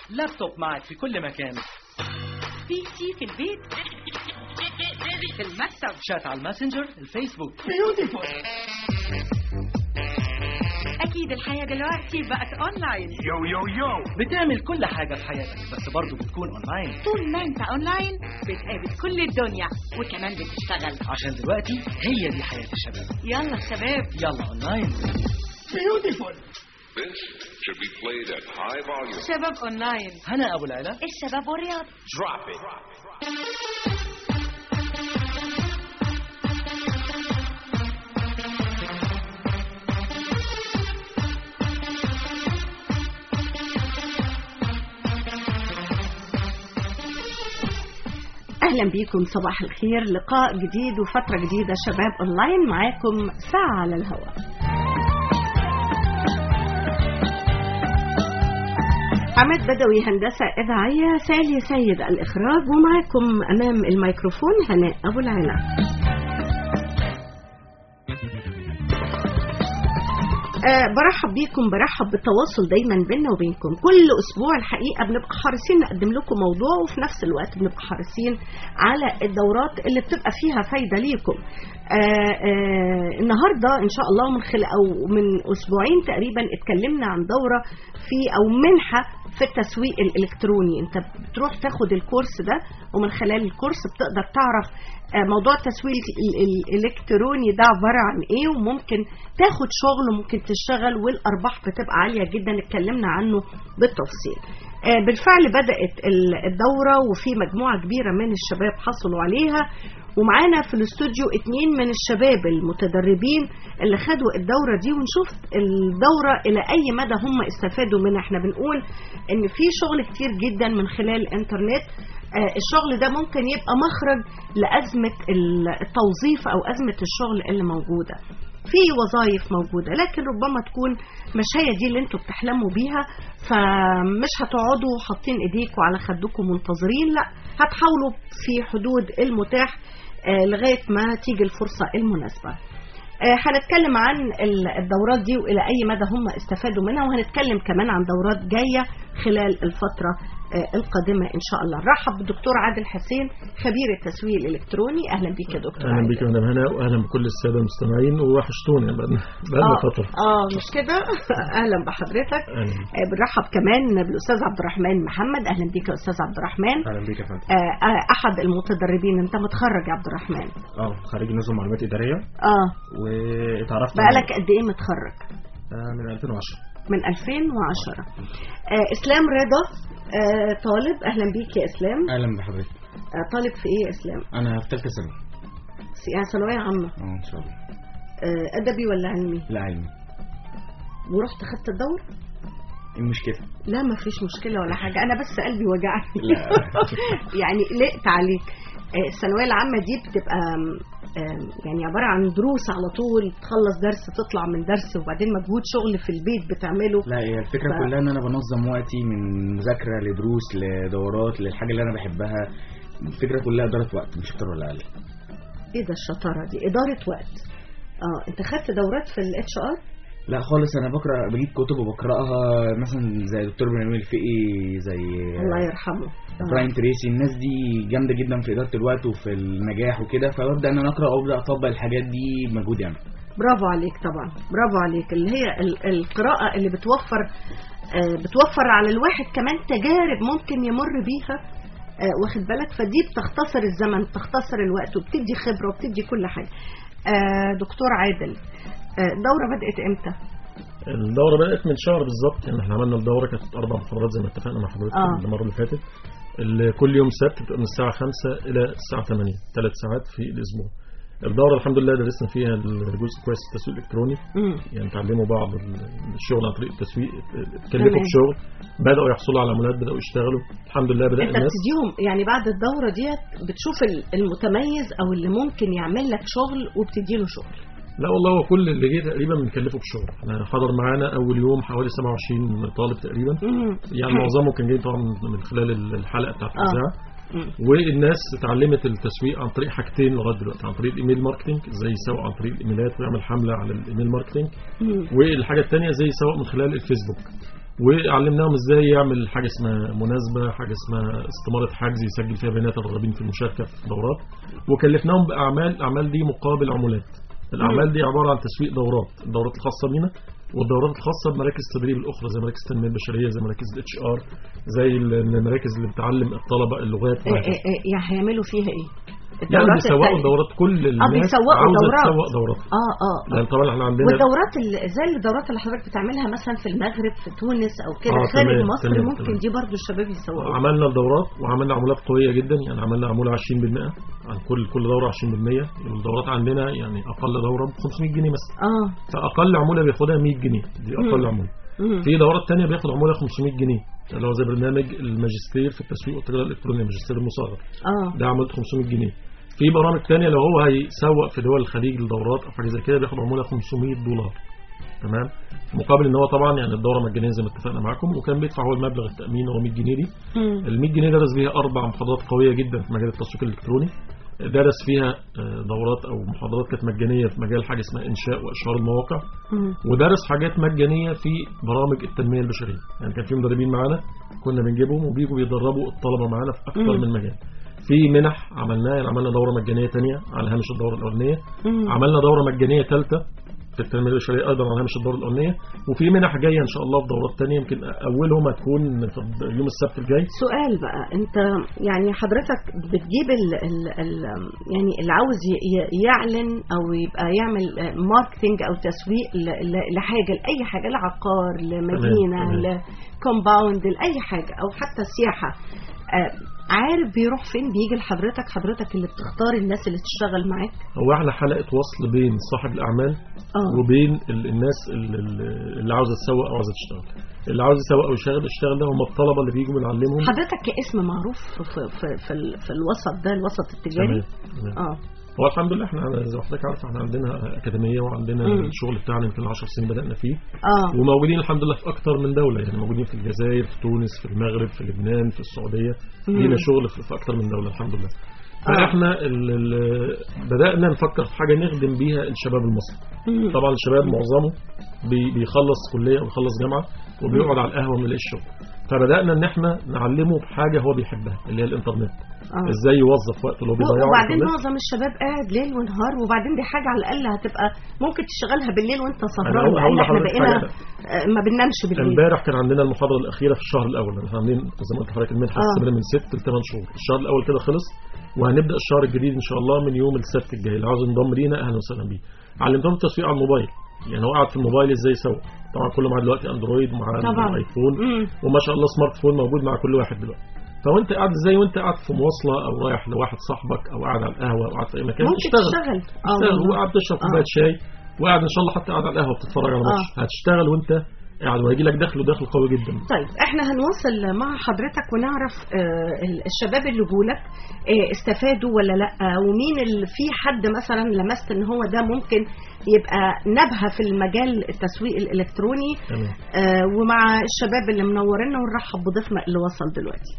لابتوب معك في كل مكان بي سي في البيت في المكتب شات على الماسنجر الفيسبوك اكيد الحياه دلوقتي بقت اونلاين يو يو يو بتعمل كل حاجة في حياتك بس برضه بتكون اونلاين طول ما انت اونلاين بتقابل كل الدنيا وكمان بتشتغل عشان دلوقتي هي دي حياة الشباب يلا شباب يلا اونلاين This should be played at high volume. شباب اونلاين هنا ابو العلا الشباب والرياض Drop it. اهلا بيكم صباح الخير لقاء جديد وفتره جديده شباب اونلاين معاكم ساعه على الهواء عماد بدوي هندسه اذاعيه سالي سيد الاخراج ومعاكم امام الميكروفون هناء ابو العلا أه برحب بيكم برحب بالتواصل دايما بيننا وبينكم كل اسبوع الحقيقه بنبقى حريصين نقدم لكم موضوع وفي نفس الوقت بنبقى حريصين على الدورات اللي بتبقى فيها فايده ليكم آه آه النهارده ان شاء الله من خلال او من اسبوعين تقريبا اتكلمنا عن دوره في او منحه في التسويق الالكتروني انت بتروح تاخد الكورس ده ومن خلال الكورس بتقدر تعرف آه موضوع التسويق ال- ال- الالكتروني ده عباره عن ايه وممكن تاخد شغل وممكن تشتغل والارباح بتبقى عاليه جدا اتكلمنا عنه بالتفصيل آه، بالفعل بدات ال- الدوره وفي مجموعه كبيره من الشباب حصلوا عليها ومعانا في الاستوديو اتنين من الشباب المتدربين اللي خدوا الدوره دي ونشوف الدوره الى اي مدى هم استفادوا منها احنا بنقول ان في شغل كتير جدا من خلال الانترنت آه، الشغل ده ممكن يبقى مخرج لازمه ال- التوظيف او ازمه الشغل اللي موجوده في وظائف موجوده لكن ربما تكون مش هي دي اللي انتوا بتحلموا بيها فمش هتقعدوا حاطين ايديكم على خدكم منتظرين لا هتحاولوا في حدود المتاح آه، لغايه ما تيجي الفرصه المناسبه آه، هنتكلم عن ال- الدورات دي والى اي مدى هم استفادوا منها وهنتكلم كمان عن دورات جايه خلال الفتره آه، القادمه ان شاء الله نرحب بالدكتور عادل حسين خبير التسويق الالكتروني اهلا بيك يا دكتور اهلا عادل. بيك يا مدام هنا واهلا بكل الساده المستمعين ووحشتونا بقالنا بقالنا اه فتره اه مش كده اهلا بحضرتك أهلاً. آه، بنرحب كمان بالاستاذ عبد الرحمن محمد اهلا بيك يا استاذ عبد الرحمن اهلا بيك يا فندم آه، آه، احد المتدربين انت متخرج يا عبد الرحمن اه خريج نظم معلومات اداريه اه واتعرفت بقالك قد ايه متخرج آه من 2010 من 2010 آه، اسلام رضا آه، طالب اهلا بيك يا اسلام اهلا بحضرتك آه، طالب في ايه يا اسلام انا في ثالثه ثانوي في- يعني ثانويه عامه اه ان شاء الله آه، ادبي ولا علمي لا علمي ورحت خدت الدوره ايه المشكله لا ما فيش مشكله ولا حاجه انا بس قلبي وجعني لا. يعني قلقت عليك آه، الثانويه العامه دي بتبقى آم، آم، يعني عباره عن دروس على طول تخلص درس تطلع من درس وبعدين مجهود شغل في البيت بتعمله لا هي الفكره ف- كلها ان انا بنظم وقتي من مذاكره لدروس لدورات للحاجه اللي انا بحبها الفكره كلها اداره وقت مش اكتر ولا اقل ايه ده الشطاره دي اداره وقت اه انت خدت دورات في الاتش ار لا خالص انا بقرا بجيب كتب وبقراها مثلا زي دكتور بنعمل الفقي زي الله يرحمه آه. براين تريسي الناس دي جامده جدا في اداره الوقت وفي النجاح وكده فببدا ان انا اقرا وابدا اطبق الحاجات دي بمجهود يعني برافو عليك طبعا برافو عليك اللي هي ال- القراءة اللي بتوفر آه، بتوفر على الواحد كمان تجارب ممكن يمر بيها آه، واخد بالك فدي بتختصر الزمن بتختصر الوقت وبتدي خبرة وبتدي كل حاجة آه، دكتور عادل آه، الدورة بدأت امتى؟ الدوره بدات من شهر بالظبط يعني احنا عملنا الدوره كانت اربع محاضرات زي ما اتفقنا مع حضرتك آه. المره اللي فاتت اللي كل يوم سبت بتبقى من الساعه 5 الى الساعه 8 ثلاث ساعات في الاسبوع الدوره الحمد لله درسنا فيها الجزء كويس التسويق الالكتروني مم. يعني تعلموا بعض الشغل عن طريق التسويق اتكلفوا تمام. بشغل بداوا يحصلوا على عمولات بداوا يشتغلوا الحمد لله بدا انت الناس بتديهم يعني بعد الدورة ديت بتشوف ال- المتميز او اللي ممكن يعمل لك شغل وبتديله شغل لا والله هو كل اللي جه تقريبا بنكلفه بشغل احنا حضر معانا اول يوم حوالي 27 طالب تقريبا مم. يعني معظمهم كان جاي طبعا من خلال الحلقه بتاعت آه. الاذاعه مم. والناس اتعلمت التسويق عن طريق حاجتين لغايه دلوقتي عن طريق الايميل ماركتنج ازاي يسوق عن طريق الايميلات ويعمل حمله على الايميل ماركتنج مم. والحاجه الثانيه زي يسوق من خلال الفيسبوك وعلمناهم ازاي يعمل حاجه اسمها مناسبه حاجه اسمها استماره حجز يسجل فيها بيانات الراغبين في المشاركه في الدورات وكلفناهم باعمال الاعمال دي مقابل عمولات الاعمال دي عباره عن تسويق دورات الدورات الخاصه بينا والدورات الخاصه بمراكز التدريب الاخرى زي مراكز التنميه البشريه زي مراكز الاتش ار زي المراكز اللي بتعلم الطلبه اللغات إيه إيه إيه يعني هيعملوا فيها ايه؟ يعني الدورات بيسوقوا التانية. دورات كل الناس بيسوقوا عاوزه دورات. تسوق دورات اه اه لان طبعا احنا عندنا والدورات ال- زي الدورات اللي حضرتك بتعملها مثلا في المغرب في تونس او كده آه، خارج تمام، مصر تمام، ممكن تمام. دي برضو الشباب يسوقوا عملنا الدورات وعملنا عمولات قويه جدا يعني عملنا عموله 20% عن كل كل دوره 20% الدورات عندنا يعني اقل دوره ب 500 جنيه مثلا اه فاقل عموله بياخدها 100 جنيه دي اقل عموله مم. في دورات تانية بياخد عموله 500 جنيه اللي هو زي برنامج الماجستير في التسويق والتجاره الالكترونيه الماجستير المصغر اه ده عملت 500 جنيه في برامج تانية لو هو هيسوق في دول الخليج لدورات او حاجه زي كده بياخد عموله 500 دولار تمام مقابل ان هو طبعا يعني الدوره مجانيه زي ما اتفقنا معاكم وكان بيدفع هو المبلغ التامين هو 100 جنيه دي مم. ال 100 جنيه درس بيها اربع محاضرات قويه جدا في مجال التسويق الالكتروني درس فيها آه، دورات او محاضرات كانت مجانيه في مجال حاجه اسمها انشاء واشهار المواقع مم. ودرس حاجات مجانيه في برامج التنميه البشريه يعني كان في مدربين معانا كنا بنجيبهم وبيجوا بيدربوا الطلبه معانا في اكثر مم. من مجال في منح عملناها يعني عملنا دوره مجانيه تانية على هامش الدوره الاولانيه مم. عملنا دوره مجانيه ثالثه في التنميه البشريه ايضا على هامش الدوره الاولانيه وفي منح جايه ان شاء الله في دورات تانية يمكن اولهم هتكون في يوم السبت الجاي سؤال بقى انت يعني حضرتك بتجيب ال ال ال يعني اللي عاوز ي- ي- يعلن او يبقى يعمل ماركتنج او تسويق ل- ل- لحاجه لاي حاجه لعقار لمدينه تمام. لكومباوند لاي حاجه او حتى سياحه آه، عارف بيروح فين بيجي لحضرتك حضرتك اللي بتختار الناس اللي تشتغل معاك هو احنا حلقه وصل بين صاحب الاعمال اه وبين ال- الناس ال- ال- اللي عاوزه تسوق او عاوزه تشتغل اللي عاوز يسوق او يشتغل يشتغل ده هم الطلبه اللي بيجوا بنعلمهم حضرتك كاسم معروف في في في, في, ال- في الوسط ده الوسط التجاري تمام تمام. اه هو الحمد لله احنا زي ما حضرتك عارف احنا عندنا اكاديميه وعندنا مم. الشغل بتاعنا يمكن 10 سنين بدانا فيه اه وموجودين الحمد لله في اكتر من دوله يعني موجودين في الجزائر في تونس في المغرب في لبنان في السعوديه مم. لينا شغل في في اكتر من دوله الحمد لله فاحنا ال ال بدانا نفكر في حاجه نخدم بيها الشباب المصري مم. طبعا الشباب معظمه بي- بيخلص كليه او بيخلص جامعه وبيقعد على القهوه ما يلاقيش شغل فبدانا ان احنا نعلمه بحاجه هو بيحبها اللي هي الانترنت آه. ازاي يوظف وقت اللي هو بيضيعه على وبعدين الإنترنت. معظم الشباب قاعد ليل ونهار وبعدين دي حاجه على الاقل هتبقى ممكن تشتغلها بالليل وانت سهران هقول- هقول لان احنا لحضرتك بقينا حاجة. آه، ما بننامش بالليل امبارح كان عندنا المحاضره الاخيره في الشهر الاول احنا عاملين زي ما قلت لحضرتك المنحه آه. استمرنا من ست لثمان شهور الشهر الاول كده خلص وهنبدا الشهر الجديد ان شاء الله من يوم السبت الجاي اللي عاوز ينضم لينا اهلا وسهلا بيه علمتهم التسويق على الموبايل يعني هو قاعد في الموبايل ازاي يسوق طبعا كله معاه دلوقتي اندرويد ومعاه طبعا. ايفون مم. وما شاء الله سمارت فون موجود مع كل واحد دلوقتي فوانت قاعد ازاي وانت قاعد في مواصله او رايح لواحد صاحبك او قاعد على القهوه او قاعد في اي مكان ممكن تشتغل تشتغل اه تشتغل والله. وقاعد تشرب آه. كوبايه شاي وقاعد ان شاء الله حتى قاعد على القهوه بتتفرج على ماتش هتشتغل وانت قاعد وهيجي لك دخل ودخل قوي جدا طيب احنا هنواصل مع حضرتك ونعرف آه، ال- الشباب اللي جولك آه، استفادوا ولا لا ومين اللي في حد مثلا لمست ان هو ده ممكن يبقى نبهه في المجال التسويق الالكتروني تمام آه، ومع الشباب اللي منورنا ونرحب بضيفنا اللي وصل دلوقتي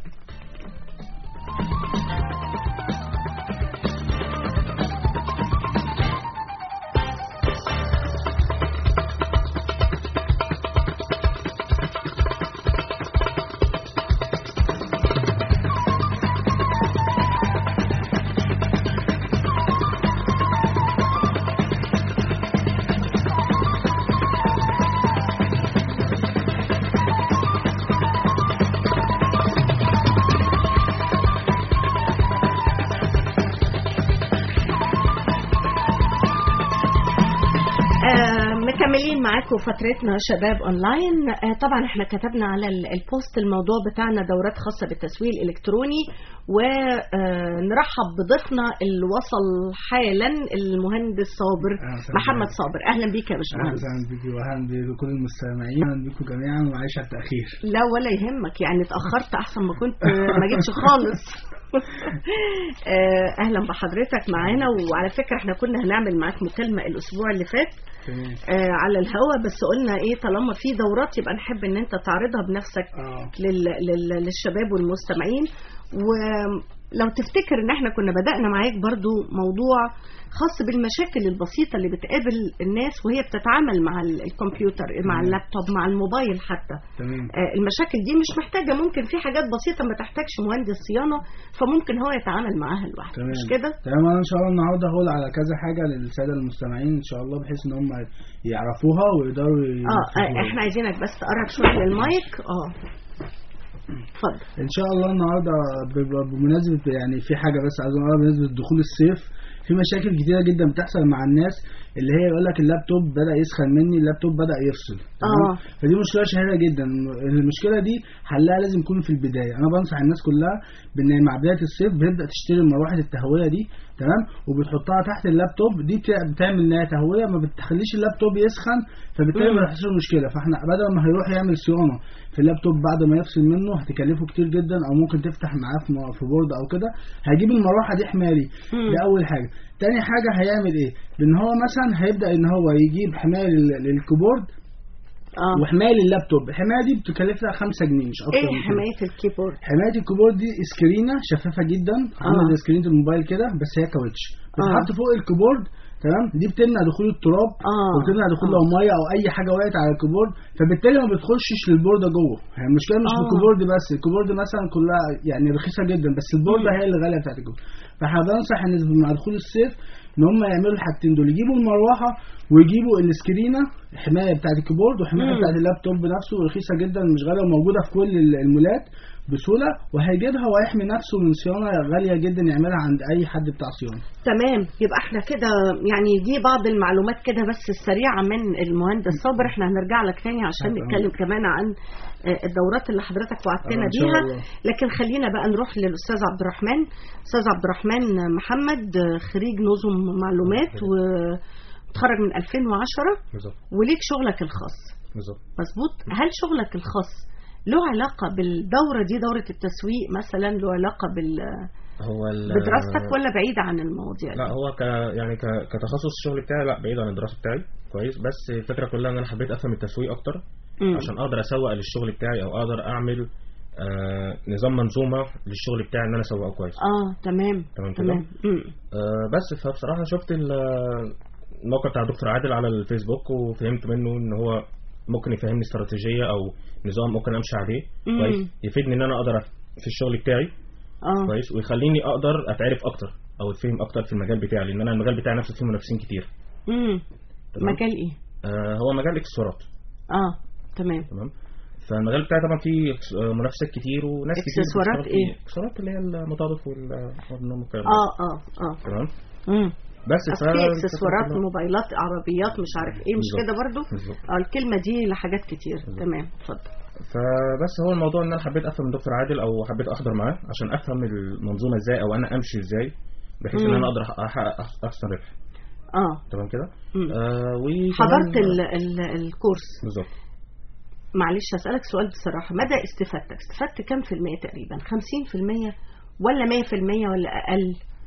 آه، مكملين معاكم فترتنا شباب اونلاين آه، طبعا احنا كتبنا على ال- البوست الموضوع بتاعنا دورات خاصه بالتسويق الالكتروني ونرحب بضيفنا اللي وصل حالا المهندس صابر أهلا وسهلا. محمد صابر اهلا بيك يا اهلا باشمهندس وسهلا بيكي واهلا بكل المستمعين اهلا بيكم جميعا ومعلش على التاخير لا ولا يهمك يعني اتاخرت احسن ما كنت ما جيتش خالص آه، اهلا بحضرتك معانا وعلى فكره احنا كنا هنعمل معاك مكالمه الاسبوع اللي فات تمام آه، على الهوا بس قلنا ايه طالما في دورات يبقى نحب ان انت تعرضها بنفسك اه لل... لل... للشباب والمستمعين و لو تفتكر ان احنا كنا بدأنا معاك برضو موضوع خاص بالمشاكل البسيطة اللي بتقابل الناس وهي بتتعامل مع ال- الكمبيوتر مع اللابتوب مع الموبايل حتى تمام آه، المشاكل دي مش محتاجة ممكن في حاجات بسيطة ما تحتاجش مهندس صيانة فممكن هو يتعامل معاها لوحده تمام مش كده؟ تمام انا ان شاء الله النهارده هقول على كذا حاجه للساده المستمعين ان شاء الله بحيث ان هم يعرفوها ويقدروا اه ينفذوها. آه، احنا عايزينك بس تقرب شوية للمايك اه اتفضل ان شاء الله النهارده ب- بمناسبه يعني في حاجه بس عايز اقولها بمناسبه دخول الصيف في مشاكل كتيره جدا بتحصل مع الناس اللي هي يقول لك اللابتوب بدا يسخن مني اللابتوب بدا يفصل تمام؟ اه فدي مشكله شهيره جدا المشكله دي حلها لازم يكون في البدايه انا بنصح الناس كلها بان مع بدايه الصيف بتبدا تشتري مروحه التهويه دي تمام وبتحطها تحت اللابتوب دي بتع- بتعمل انها تهويه ما بتخليش اللابتوب يسخن فبالتالي ما يحصلش مشكله فاحنا بدل ما هيروح يعمل صيانه في اللابتوب بعد ما يفصل منه هتكلفه كتير جدا او ممكن تفتح معاه في م- في بورد او كده هيجيب المروحه دي حمالي مم. ده اول حاجه تاني حاجه هيعمل ايه بان هو مثلا هيبدا ان هو يجيب حمايه لل- للكيبورد اه وحمايه لللابتوب الحمايه دي بتكلف لها 5 جنيه مش اكتر ايه من كده. حماية الكيبورد؟ حمايه الكيبورد دي سكرينه شفافه جدا عامله آه. زي سكرينه الموبايل كده بس هي كاوتش بتتحط فوق الكيبورد تمام دي بتمنع دخول التراب اه وبتمنع دخول آه. لو ميه او اي حاجه وقعت على الكيبورد فبالتالي ما بتخشش للبورده جوه يعني المشكله مش في آه. الكيبورد بس الكيبورد مثلا كلها يعني رخيصه جدا بس البورده مم. هي اللي غاليه بتاعت الكيبورد فاحنا بنصح الناس مع دخول الصيف ان هم يعملوا الحاجتين دول يجيبوا المروحه ويجيبوا السكرينه الحمايه بتاعت الكيبورد والحمايه مم. بتاعت اللابتوب نفسه رخيصه جدا مش غاليه وموجوده في كل ال- المولات بسهوله وهيجيبها وهيحمي نفسه من صيانه غاليه جدا يعملها عند اي حد بتاع صيانه تمام يبقى احنا كده يعني دي بعض المعلومات كده بس السريعة من المهندس صابر احنا هنرجع لك تاني عشان تمام. نتكلم كمان عن آه، الدورات اللي حضرتك وعدتنا آه، إن شاء بيها الله. لكن خلينا بقى نروح للأستاذ عبد الرحمن أستاذ عبد الرحمن محمد آه، خريج نظم معلومات وتخرج من 2010 بالظبط وليك شغلك الخاص بالظبط مظبوط هل شغلك الخاص له علاقة بالدورة دي دورة التسويق مثلا له علاقة بال... هو ال- بدراستك ولا بعيدة عن المواضيع لا دي؟ هو ك يعني ك... كتخصص الشغل بتاعي لا بعيد عن الدراسه بتاعي كويس بس الفكره كلها ان انا حبيت افهم التسويق اكتر مم. عشان اقدر اسوق للشغل بتاعي او اقدر اعمل آه نظام منظومه للشغل بتاعي ان انا اسوقه كويس اه تمام تمام كده؟ تمام مم. آه بس فبصراحه شفت ال- الموقع بتاع دكتور عادل على الفيسبوك وفهمت منه ان هو ممكن يفهمني استراتيجيه او نظام ممكن امشي عليه مم. كويس يفيدني ان انا اقدر أف- في الشغل بتاعي اه كويس ويخليني اقدر اتعرف اكتر او اتفهم اكتر في المجال بتاعي لان انا المجال بتاعي نفسه فيه منافسين كتير مم. تمام مجال ايه؟ آه هو مجال اكسسوارات اه تمام تمام فالمجال بتاعي طبعا فيه إكس- آه، منافسات كتير وناس كتير إكسسوارات بتشتغل فيه. إيه؟ اكسسوارات اللي هي المطابخ وال والنوم والكلام ده. اه اه اه تمام مم. بس أصل ف- في اكسسوارات موبايلات عربيات مش عارف ايه مش بالظبط. كده برضو بالظبط. اه الكلمة دي لحاجات كتير تمام اتفضل فبس هو الموضوع ان انا حبيت افهم من دكتور عادل او حبيت احضر معاه عشان افهم المنظومه ازاي او انا امشي ازاي بحيث ان مم. انا اقدر احقق احسن ربح اه تمام كده مم. آه وكمان- حضرت ال ال الكورس بالظبط معلش هسألك سؤال بصراحة مدى استفادتك استفدت كام في المية تقريبا خمسين في المية ولا مية في المية ولا أقل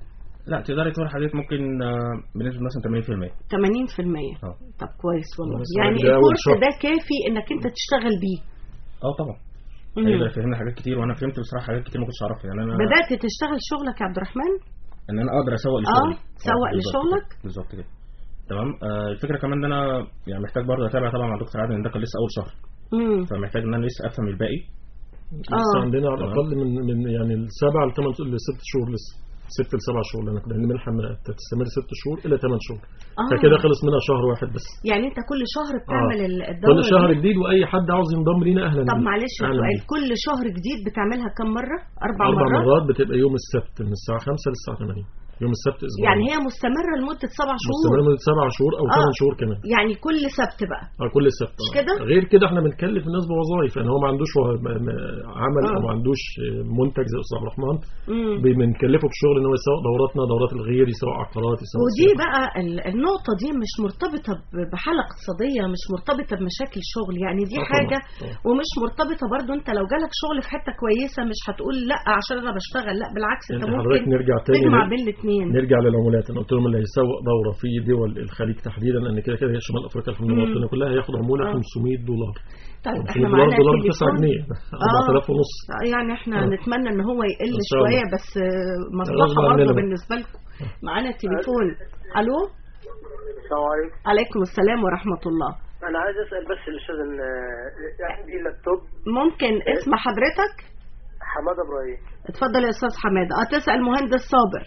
لا تقدري تقول حضرتك ممكن آه، بنسبه مثلا 80% تمانين في المية اه طب كويس والله بس يعني ده أول الكورس شهر. ده كافي انك انت تشتغل بيه اه طبعا مم. هيقدر يفهمني حاجات كتير وانا فهمت بصراحه حاجات كتير ما كنتش اعرفها يعني انا بدأت تشتغل شغلك يا عبد الرحمن ان انا اقدر اسوق لشغلي سوق بالظبط لشغلك؟ كده. بالظبط كده تمام آه الفكره كمان ان انا يعني محتاج برضه اتابع طبعا مع دكتور عادل ان ده كان لسه اول شهر امم فمحتاج ان انا لسه افهم الباقي لسه اه عندنا على تمام. الاقل من من يعني السبع لثمان لست شهور لسه ست لسبع شهور لان كنا المنحه من- تستمر ست شهور الى ثمان شهور اه فكده خلص منها شهر واحد بس يعني انت كل شهر بتعمل ال- الدورة كل شهر دي؟ جديد واي حد عاوز ينضم لينا اهلا طب بيه. معلش أهلاً سؤال بيه. كل شهر جديد بتعملها كم مرة أربع, اربع مرات, مرات بتبقى يوم السبت من الساعه 5 للساعه 8 يوم السبت اسبوع يعني هي مستمرة لمدة سبع شهور مستمر من سبع شهور او آه. ثمان شهور كمان يعني كل سبت بقى اه كل سبت مش آه. كده؟ غير كده احنا بنكلف الناس بوظائف يعني هو ما عندوش و- م- م- عمل آه. او ما عندوش آه، منتج زي استاذ عبد الرحمن مم. بنكلفه بشغل ان هو يسوق دوراتنا دورات الغير يسوق عقارات يسوق ودي سياحة. بقى ال- النقطة دي مش مرتبطة ب- بحالة اقتصادية مش مرتبطة بمشاكل شغل يعني دي آه طبعاً، حاجة طبعاً. ومش مرتبطة برضو انت لو جالك شغل في حتة كويسة مش هتقول لا عشان انا بشتغل لا بالعكس انت يعني حضرتك ممكن نرجع تاني تجمع ل- بين الاثنين مين نرجع للعمولات انا قلت لهم اللي هيسوق دوره في دول الخليج تحديدا لان كده كده هي شمال افريقيا الحمد لله مم. الدنيا كلها هياخد عموله آه. 500 دولار طيب 500 احنا دولار معانا دولار ب 9 تليفون. جنيه 4000 ونص يعني احنا آه. نتمنى ان هو يقل إن شاء الله. شويه بس آه، غصب مصلحه عننا برضه بقى. بالنسبه لكم معانا تليفون الو السلام عليكم عليكم السلام ورحمه الله انا عايز اسال بس الاستاذ ان آه، عندي لابتوب ممكن اسم حضرتك حماد ابراهيم اتفضل يا استاذ حماده اه تسال مهندس صابر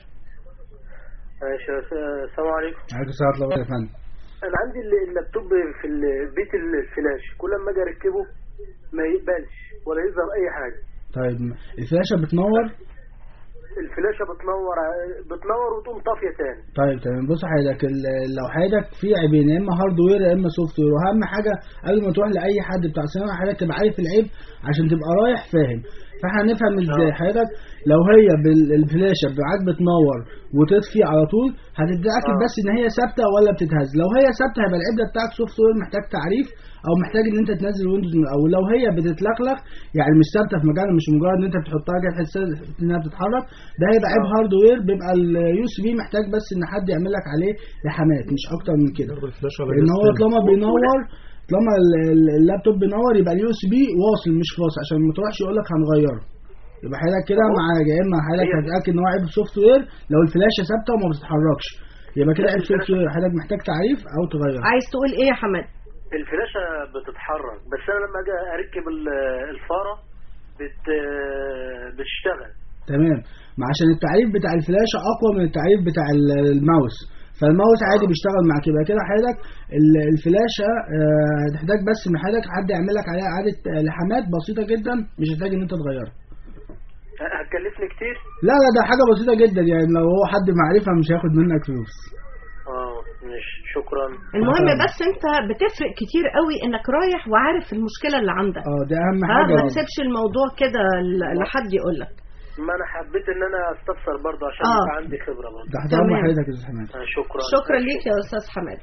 ماشي آه، السلام عليكم عليكم السلام ورحمه الله يا فندم انا عندي ال- اللابتوب في البيت الفلاش كل ما اجي اركبه ما يقبلش ولا يظهر اي حاجه طيب الفلاشه بتنور الفلاشه بتنور ع- بتنور وتقوم طافيه تاني طيب تمام بص حضرتك ال- لو حضرتك في عيبين يا اما هاردوير يا اما سوفت وير واهم حاجه قبل ما تروح لاي حد بتاع صيانه حضرتك تبقى عارف العيب عشان تبقى رايح فاهم فاحنا هنفهم ازاي حضرتك لو هي بالفلاشه معاك بتنور وتطفي على طول هتتاكد آه. بس ان هي ثابته ولا بتتهز لو هي ثابته هيبقى العبره بتاعك سوفت وير محتاج تعريف او محتاج ان انت تنزل ويندوز من الاول لو هي بتتلخلخ يعني مش ثابته في مكانها مش مجرد ان انت بتحطها كده تحس انها بتتحرك ده هيبقى عيب هاردوير بيبقى اليو اس بي محتاج بس ان حد يعمل لك عليه لحامات مش اكتر من كده الفلاش على لان جهاز هو تاني. طالما بينور طالما ال- ال- اللابتوب بينور يبقى اليو اس بي واصل مش فاصل عشان ما تروحش يقول لك هنغيره يبقى حضرتك كده مع يا اما حضرتك هتتاكد ان هو عيب سوفت وير لو الفلاشه ثابته وما بتتحركش يبقى كده عيب سوفت وير حضرتك محتاج تعريف او تغيره عايز تقول ايه يا حماد الفلاشه بتتحرك بس انا لما اجي اركب ال- الفاره بت بتشتغل تمام ما عشان التعريف بتاع الفلاشه اقوى من التعريف بتاع ال- الماوس فالماوس عادي بيشتغل معاك يبقى كده حضرتك ال- الفلاشه آه، هتحتاج بس ان حضرتك حد يعمل لك عليها اعاده آه، لحامات بسيطه جدا مش هتحتاج ان انت تغيرها هتكلفني كتير لا لا ده حاجه بسيطه جدا يعني لو هو حد معرفه مش هياخد منك فلوس اه مش شكرا المهم آه. بس انت بتفرق كتير قوي انك رايح وعارف المشكله اللي عندك اه دي اهم ها حاجه ما تسيبش الموضوع كده ل- لحد يقول لك ما انا حبيت ان انا استفسر برضه عشان آه. يبقى عندي خبره برضه تحت تمام. امر حضرتك يا استاذ حماد آه، شكرا شكرا ليك يا استاذ حماد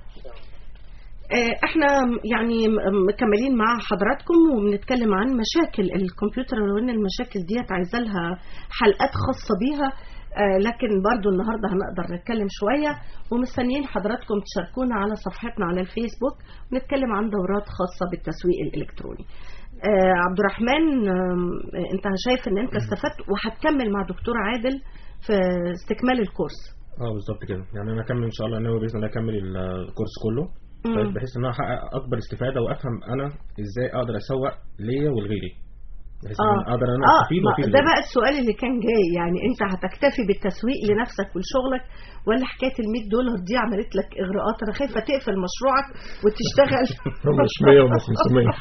آه، احنا يعني م- مكملين مع حضراتكم وبنتكلم عن مشاكل الكمبيوتر ولو ان المشاكل ديت عايزه لها حلقات خاصه بيها آه، لكن برضو النهارده هنقدر نتكلم شويه ومستنيين حضراتكم تشاركونا على صفحتنا على الفيسبوك ونتكلم عن دورات خاصه بالتسويق الالكتروني. آه، عبد الرحمن آم، آه، انت شايف ان انت استفدت وهتكمل مع دكتور عادل في استكمال الكورس. اه بالظبط كده يعني انا اكمل ان شاء الله ناوي باذن الله اكمل الكورس كله مم. طيب بحيث ان انا احقق اكبر استفاده وافهم انا ازاي اقدر اسوق ليا ولغيري بحيث ان انا اقدر انا اه استفيد ما وافيد ده غيري. بقى السؤال اللي كان جاي يعني انت هتكتفي بالتسويق لنفسك ولشغلك ولا حكايه ال 100 دولار دي عملت لك اغراءات انا خايفه تقفل مشروعك وتشتغل مش 100 ولا 500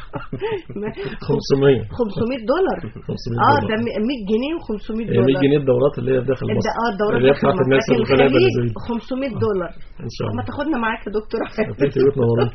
500 500 دولار 500 اه دولار. ده 100 جنيه و500 هي 100 دولار جنيه الدورات اللي هي داخل ده مصر اه الدورات اللي هي داخل بتاعت مصر. الناس لكن الغلابه اللي الخليج زي 500 دولار ان شاء طب ما الله تاخدنا معاك يا دكتور هتلاقي في بيوتنا ورانا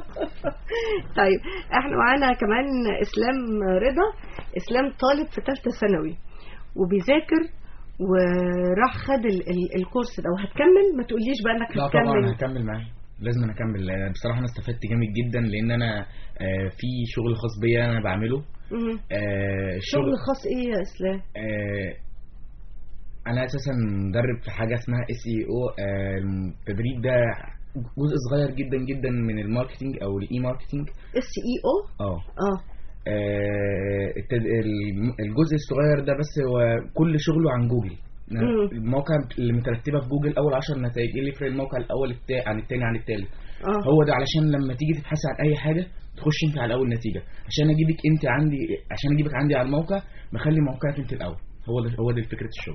طيب احنا معانا كمان اسلام رضا اسلام طالب في ثالثه ثانوي وبيذاكر وراح خد ال ال الكورس ده وهتكمل ما تقوليش بقى انك لا طبعا هتكمل هكمل معاه لازم أنا اكمل آه، بصراحه انا استفدت جامد جدا لان انا آه، في شغل خاص بيا انا بعمله مم. آه، شغل خاص ايه يا اسلام آه، انا اساسا مدرب في حاجه اسمها اس اي او التدريب ده جزء صغير جدا جدا من الماركتينج او الاي ماركتينج اس اي او اه اه آه، التد- الم- الجزء الصغير ده بس هو كل شغله عن جوجل مم. الموقع اللي مترتبه في جوجل اول 10 نتائج ايه اللي يفرق الموقع الاول التا... عن التاني عن التالت اه هو ده علشان لما تيجي تبحثي عن اي حاجه تخش انت على اول نتيجه عشان اجيبك انت عندي عشان اجيبك عندي على الموقع بخلي موقعك انت الاول هو ده هو ده فكره الشغل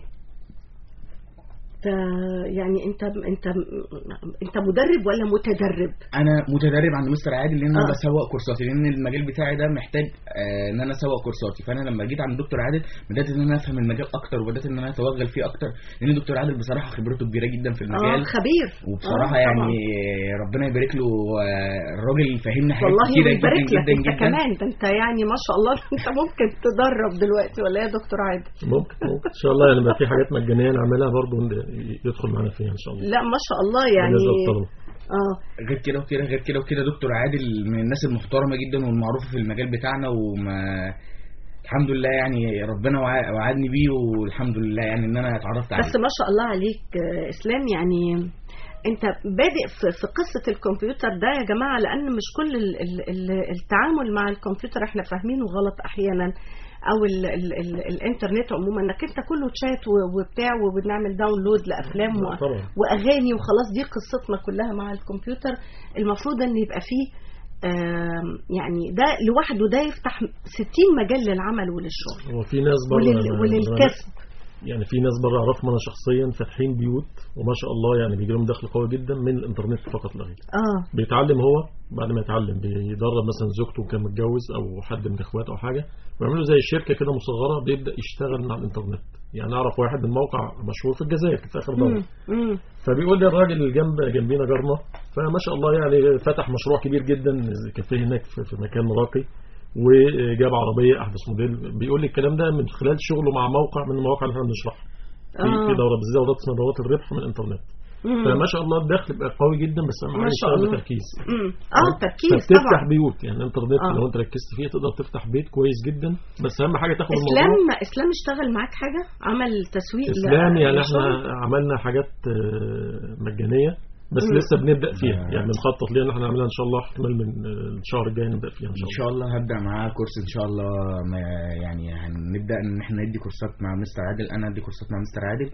ده يعني انت انت انت مدرب ولا متدرب انا متدرب عند مستر عادل لان انا آه. بسوق كورساتي لان المجال بتاعي ده محتاج آه، ان انا اسوق كورساتي فانا لما جيت عند دكتور عادل بدات ان انا افهم المجال اكتر وبدات ان انا اتوغل فيه اكتر لان دكتور عادل بصراحه خبرته كبيره جدا في اه المجال خبير وبصراحه آه، يعني طبعاً. ربنا يبارك له آه، الراجل فهمنا حاجات والله كتيره ويبارك جدا لك جدا انت جدا كمان ده انت يعني ما شاء الله انت ممكن تدرب دلوقتي ولا إيه يا دكتور عادل ممكن ممكن ان شاء الله يعني بقى في حاجات مجانيه نعملها برضه يدخل معانا فيها ان شاء الله لا ما شاء الله يعني بالنسبة للطلبة. اه غير كده وكده غير كده وكده دكتور عادل من الناس المحترمه جدا والمعروفه في المجال بتاعنا وما الحمد لله يعني ربنا وع- وعدني بيه والحمد لله يعني ان انا اتعرفت عليه بس ما شاء الله عليك آه، اسلام يعني انت بادئ في, في قصه الكمبيوتر ده يا جماعه لان مش كل ال ال ال التعامل مع الكمبيوتر احنا فاهمينه غلط احيانا او ال ال ال الانترنت عموما انك انت كله تشات و- وبتاع وبنعمل داونلود لافلام و- طبعا واغاني وخلاص دي قصتنا كلها مع الكمبيوتر المفروض ان يبقى فيه آم، يعني ده لوحده ده يفتح 60 مجال للعمل وللشغل هو في ناس بره ولل أنا- وللكسب يعني في ناس بره اعرفهم انا شخصيا فاتحين بيوت وما شاء الله يعني بيجي لهم دخل قوي جدا من الانترنت فقط لا غير اه بيتعلم هو بعد ما يتعلم بيدرب مثلا زوجته كان متجوز او حد من اخواته او حاجه ويعملوا زي شركه كده مصغره بيبدا يشتغل مع الانترنت يعني اعرف واحد من موقع مشهور في الجزائر في اخر دوره مم. فبيقول لي الراجل اللي جنب جنبينا جارنا فما شاء الله يعني فتح مشروع كبير جدا كافيه هناك في في مكان راقي وجاب عربيه احدث موديل بيقول لي الكلام ده من خلال شغله مع موقع من المواقع اللي احنا بنشرحها في آه. في دوره بالذات دورات اسمها دورات الربح من الانترنت مم. فما شاء الله الدخل بقى قوي جدا بس اهم ما حاجه شاء يشتغل الله. بتركيز مم. اه تركيز فبتفتح طبعا بيوت يعني الانترنت آه. لو انت ركزت فيه تقدر تفتح بيت كويس جدا بس اهم حاجه تاخد اسلام الموضوع اسلام اشتغل معاك حاجه عمل تسويق ل- اسلام يعني احنا للشغل؟ عملنا حاجات آه، مجانيه بس مم. لسه بنبدا فيها يعني بنخطط ليها ان احنا نعملها ان شاء الله احتمال من آه، الشهر الجاي نبدا فيها ان ان شاء شاء الله هبدا معاه كورس ان شاء الله ما يعني هنبدا ان احنا ندي كورسات مع مستر عادل انا ادي كورسات مع مستر عادل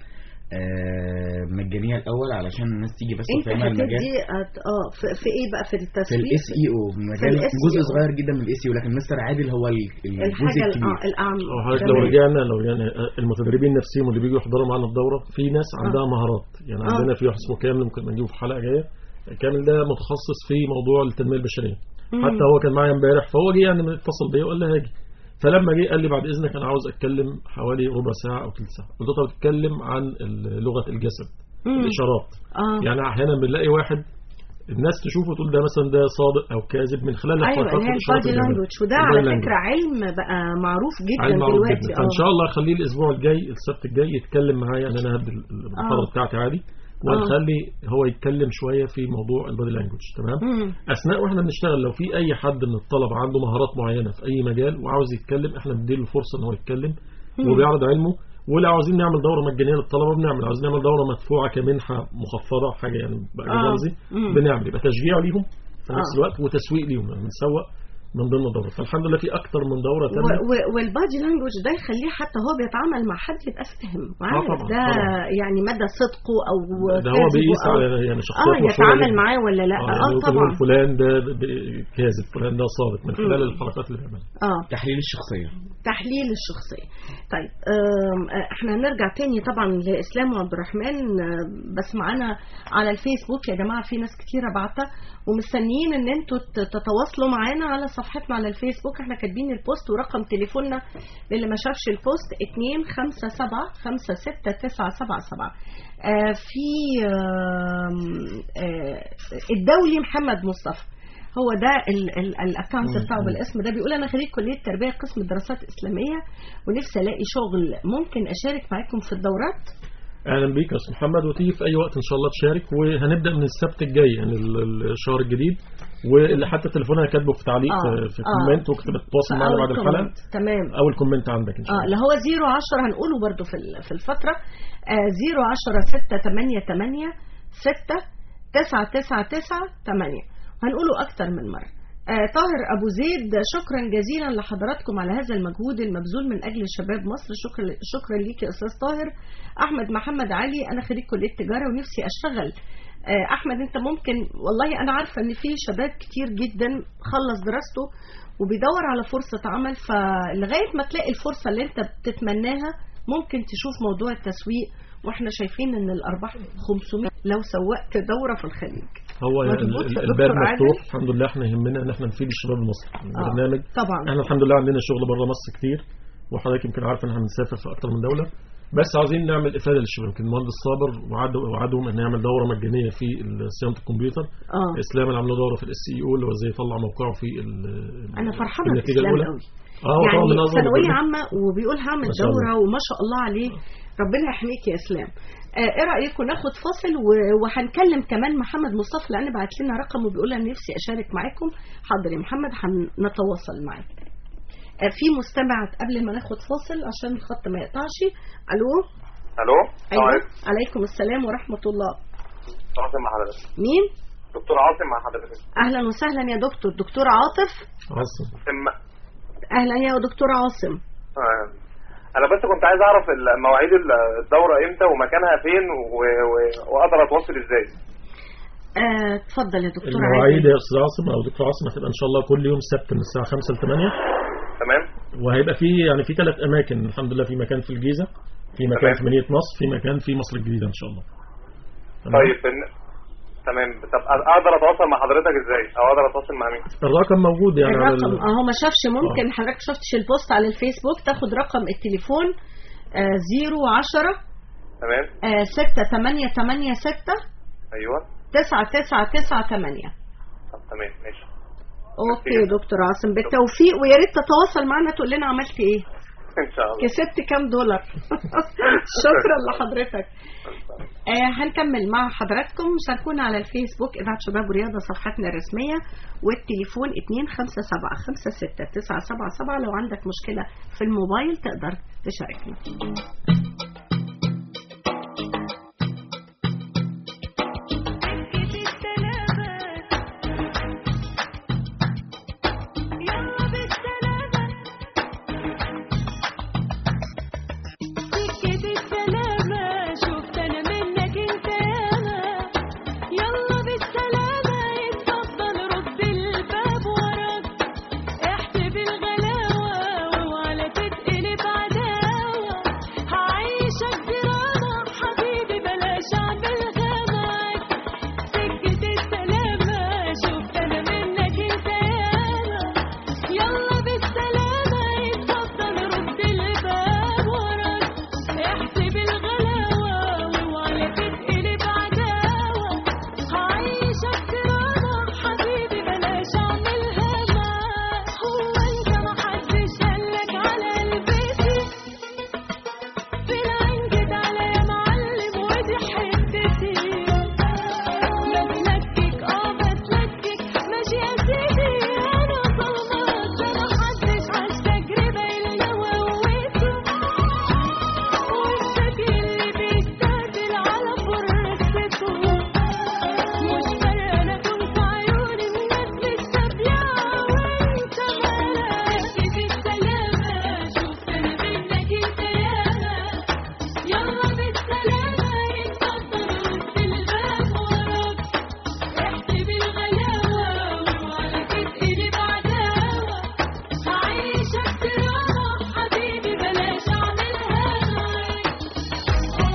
آه، مجانيه الاول علشان الناس تيجي بس انت تفهمها المجال هتدي هت- اه في, في ايه بقى في في التسويق الاس اي او مجال ال جزء SEO. صغير جدا من الاس اي او لكن مستر عادل هو ال- الجزء الحاجه ال- الكبير اه الاعم أو حضرتك لو تمام. رجعنا لو يعني آه، المتدربين نفسهم اللي بيجوا يحضروا معانا الدوره في ناس عندها مهارات يعني آه. عندنا في واحد اسمه كامل ممكن نجيبه في حلقه جايه كامل ده متخصص في موضوع التنميه البشريه مم. حتى هو كان معايا امبارح فهو جه يعني اتصل بيا وقال لي هاجي فلما جه قال لي بعد اذنك انا عاوز اتكلم حوالي ربع ساعه او ثلث ساعه قلت له طب اتكلم عن ال- لغه الجسد مم. الاشارات اه يعني احيانا بنلاقي واحد الناس تشوفه تقول ده مثلا ده صادق او كاذب من خلال ايوه الحركات اللي هي والاشارات البادي اللي بيعملها. لانجوج وده البادي على لانجوج. فكره علم بقى معروف جدا علم معروف دلوقتي جدا فان اه شاء الله اخليه الاسبوع الجاي السبت الجاي يتكلم معايا ان انا هدي المحاضره بتاعتي عادي ونخلي هو يتكلم شويه في موضوع البادي لانجوج تمام مم. اثناء واحنا بنشتغل لو في اي حد من الطلبه عنده مهارات معينه في اي مجال وعاوز يتكلم احنا بنديله الفرصه ان هو يتكلم مم. وبيعرض علمه ولو عاوزين نعمل دوره مجانيه للطلبه بنعمل عاوزين نعمل دوره مدفوعه كمنحه مخفضه حاجه يعني بقى آه. رمزي مم. بنعمل يبقى تشجيع ليهم في نفس آه. الوقت وتسويق ليهم يعني بنسوق من ضمن الدوره فالحمد لله في اكتر من دوره و- تانية و- والبادي لانجوج ده يخليه حتى هو بيتعامل مع حد يبقى فاهم وعارف طبعاً، ده طبعاً. يعني مدى صدقه او ده هو كذبه بيقيس أو- على يعني شخصيات اه مشهورة يتعامل جداً. معاه ولا لا اه اه, يعني ممكن طبعا نقول فلان ده ب- ب- كاذب فلان ده صادق من خلال مم. الحركات اللي بيعملها اه تحليل الشخصيه تحليل الشخصية طيب آم، آه، احنا هنرجع تاني طبعا لإسلام وعبد الرحمن آه، بس معانا على الفيسبوك يا جماعة في ناس كتيرة بعتة ومستنيين ان انتوا ت- تتواصلوا معانا على صفحتنا على الفيسبوك احنا كاتبين البوست ورقم تليفوننا للي ما شافش البوست 257 آه في آم، آه الدولي محمد مصطفى هو ده الاكونت بتاعه بالاسم ده بيقول انا خريج كليه تربيه قسم دراسات اسلاميه ونفسي الاقي شغل ممكن اشارك معاكم في الدورات اهلا بيك يا استاذ محمد وتيجي في اي وقت ان شاء الله تشارك وهنبدا من السبت الجاي يعني ال- ال- الشهر الجديد واللي حتى تليفونها كاتبه في تعليق آه، في, في آه. كومنت وكتب تتواصل معانا أول بعد الحلقه كومنت. تمام اول كومنت عندك ان شاء اه الله اللي هو 010 هنقوله برضو في ال- في الفتره آه 010 6 8 8 6 9 9 9 8 هنقوله اكتر من مره آه طاهر ابو زيد شكرا جزيلا لحضراتكم على هذا المجهود المبذول من اجل شباب مصر شكرا شكرا ليك يا استاذ طاهر احمد محمد علي انا خريج كليه تجاره ونفسي اشتغل آه احمد انت ممكن والله انا عارفه ان في شباب كتير جدا خلص دراسته وبيدور على فرصه عمل فلغايه ما تلاقي الفرصه اللي انت بتتمناها ممكن تشوف موضوع التسويق واحنا شايفين ان الارباح 500 لو سوقت دوره في الخليج هو يعني مظبوط ال- يا ال- دكتور الباب عادل؟ مفتوح الحمد لله احنا يهمنا ان احنا نفيد الشباب المصري البرنامج طبعا احنا الحمد لله عندنا شغل بره مصر كتير وحضرتك يمكن عارف ان احنا بنسافر في اكتر من دوله بس عاوزين نعمل افاده للشباب يمكن المهندس صابر وعد وعدهم ان يعمل دوره مجانيه في ال- صيانه الكمبيوتر اه اسلام اللي عامله دوره في الاس اي او اللي هو ازاي يطلع موقعه في ال- انا فرحانه النتيجه باسلام الاولى قوي اه هو طبعا من يعني أعظم ثانويه البرامج. عامه وبيقول هعمل ما شاء الله. دوره وما شاء الله عليه ربنا يحميك يا اسلام آه، ايه رايكم ناخد فاصل و- وهنكلم كمان محمد مصطفى لان بعت لنا رقم وبيقول انا نفسي اشارك معاكم حاضر يا محمد هنتواصل معاك آه، في مستمع قبل ما ناخد فاصل عشان الخط ما يقطعش الو الو ايوه عليكم. عليكم السلام ورحمه الله عاصم مع حضرتك مين دكتور عاصم مع حضرتك اهلا وسهلا يا دكتور دكتور عاطف عاصم إما- اهلا يا دكتور عاصم آه. انا بس كنت عايز اعرف ال- مواعيد ال- الدوره امتى ومكانها فين و- و- واقدر اتواصل ازاي آه، اتفضل يا دكتور المواعيد عادل يا استاذ عاصم او دكتور عاصم هتبقى ان شاء الله كل يوم سبت من الساعه 5 ل 8 تمام وهيبقى في يعني في ثلاث اماكن الحمد لله في مكان في الجيزه في مكان تمام. في مدينه نصر في مكان في مصر الجديده ان شاء الله تمام؟ طيب إن- تمام طب أ- اقدر اتواصل مع حضرتك ازاي او اقدر اتواصل مع مين الرقم موجود يعني على الرقم ال- اهو ما شافش ممكن حضرتك شفتش البوست على الفيسبوك تاخد رقم التليفون آه، زيرو عشرة تمام آه، ستة تمانية تمانية ستة ايوه تسعة تسعة تسعة تمانية طب تمام ماشي اوكي يا دكتور عاصم بالتوفيق ويا ريت تتواصل معنا تقول لنا عملت ايه ان شاء الله كسبت كام دولار شكرا لحضرتك آه هنكمل مع حضراتكم شاركونا على الفيسبوك إذاعة شباب ورياضة صفحتنا الرسمية والتليفون 257 لو عندك مشكلة في الموبايل تقدر تشاركنا سكة السلامة شفت أنا منك أنت ياما يلا بالسلامة اتفضل رد الباب وراك احسب الغلاوة واوعى تتقلب عداوة هعيشك دراما حبيبي بلاش أعملها معاك سكة السلامة شفت أنا منك أنت ياما يلا بالسلامة اتفضل رد الباب وراك احسب الغلاوة واوعى تتقلب عداوة هعيشك دراما حبيبي بلاش اعملها معاك هو انت محدش قالك على قلبتي في العين كده على يا معلم ودي حتتي بتلكك اه بتلكك ماشي يا سيدي انا ظلمك ده محدش عاش تجربة الا وقوته والسجن اللي بيستهبل على فرصته مش فارقة انا كنت عيون الناس مستبيعة وانت مالك في السلامة شفت انا منك انت ياما يلا بالسلامة اتفضل رد الباب وراك احسب الغلاوة واوعى تتقلب عداوة هعيشك دراما حبيبي بلاش اعملها معاك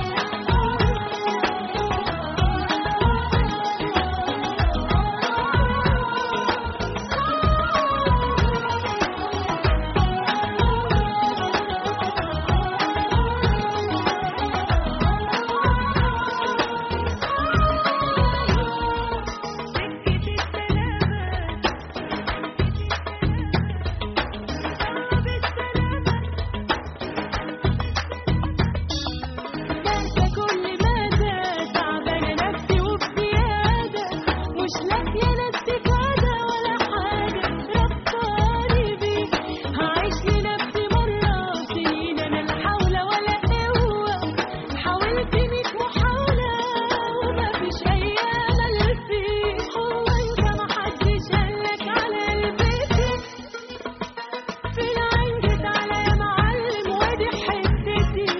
بنسى كل مدى تعبانة نفسي وبزيادة مش لاقية نفسي كده ولا حاجة ربطاني بيك هعيش لنفسي مرة سنين أنا لا حول ولا قوة حاولت ميت محاولة ومفيش أي أمل فيك هو أنت محدش قالك على قلبتي في العين جيت على يا معلم وادي حتتي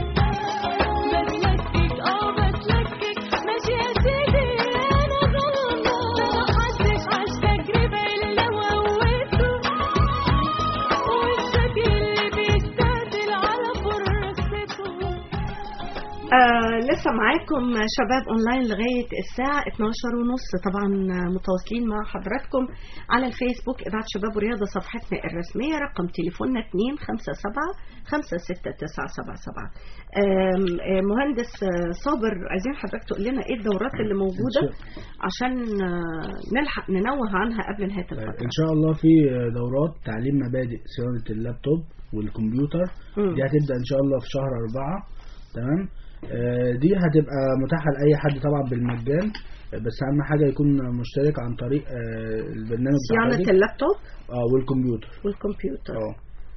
بتلكك اه بتلكك ماشي يا سيدي انا ظلمة محدش عاش تجربة الا وقوته والسجن اللي بيستهبل على فرصته آه لسه معاكم شباب اونلاين لغايه الساعه 12 ونص طبعا متواصلين مع حضراتكم على الفيسبوك اذاعه شباب ورياضه صفحتنا الرسميه رقم تليفوننا 257 56977 آم، آه، مهندس آه، صابر عايزين حضرتك تقول لنا ايه الدورات اللي موجوده عشان آه، نلحق ننوه عنها قبل نهايه الفتره ان شاء الله في دورات تعليم مبادئ صيانه اللابتوب والكمبيوتر مم. دي هتبدا ان شاء الله في شهر أربعة تمام آه، دي هتبقى متاحه لاي حد طبعا بالمجان بس اهم حاجه يكون مشترك عن طريق آه، البرنامج بتاع صيانه الراديو. اللابتوب اه والكمبيوتر والكمبيوتر اه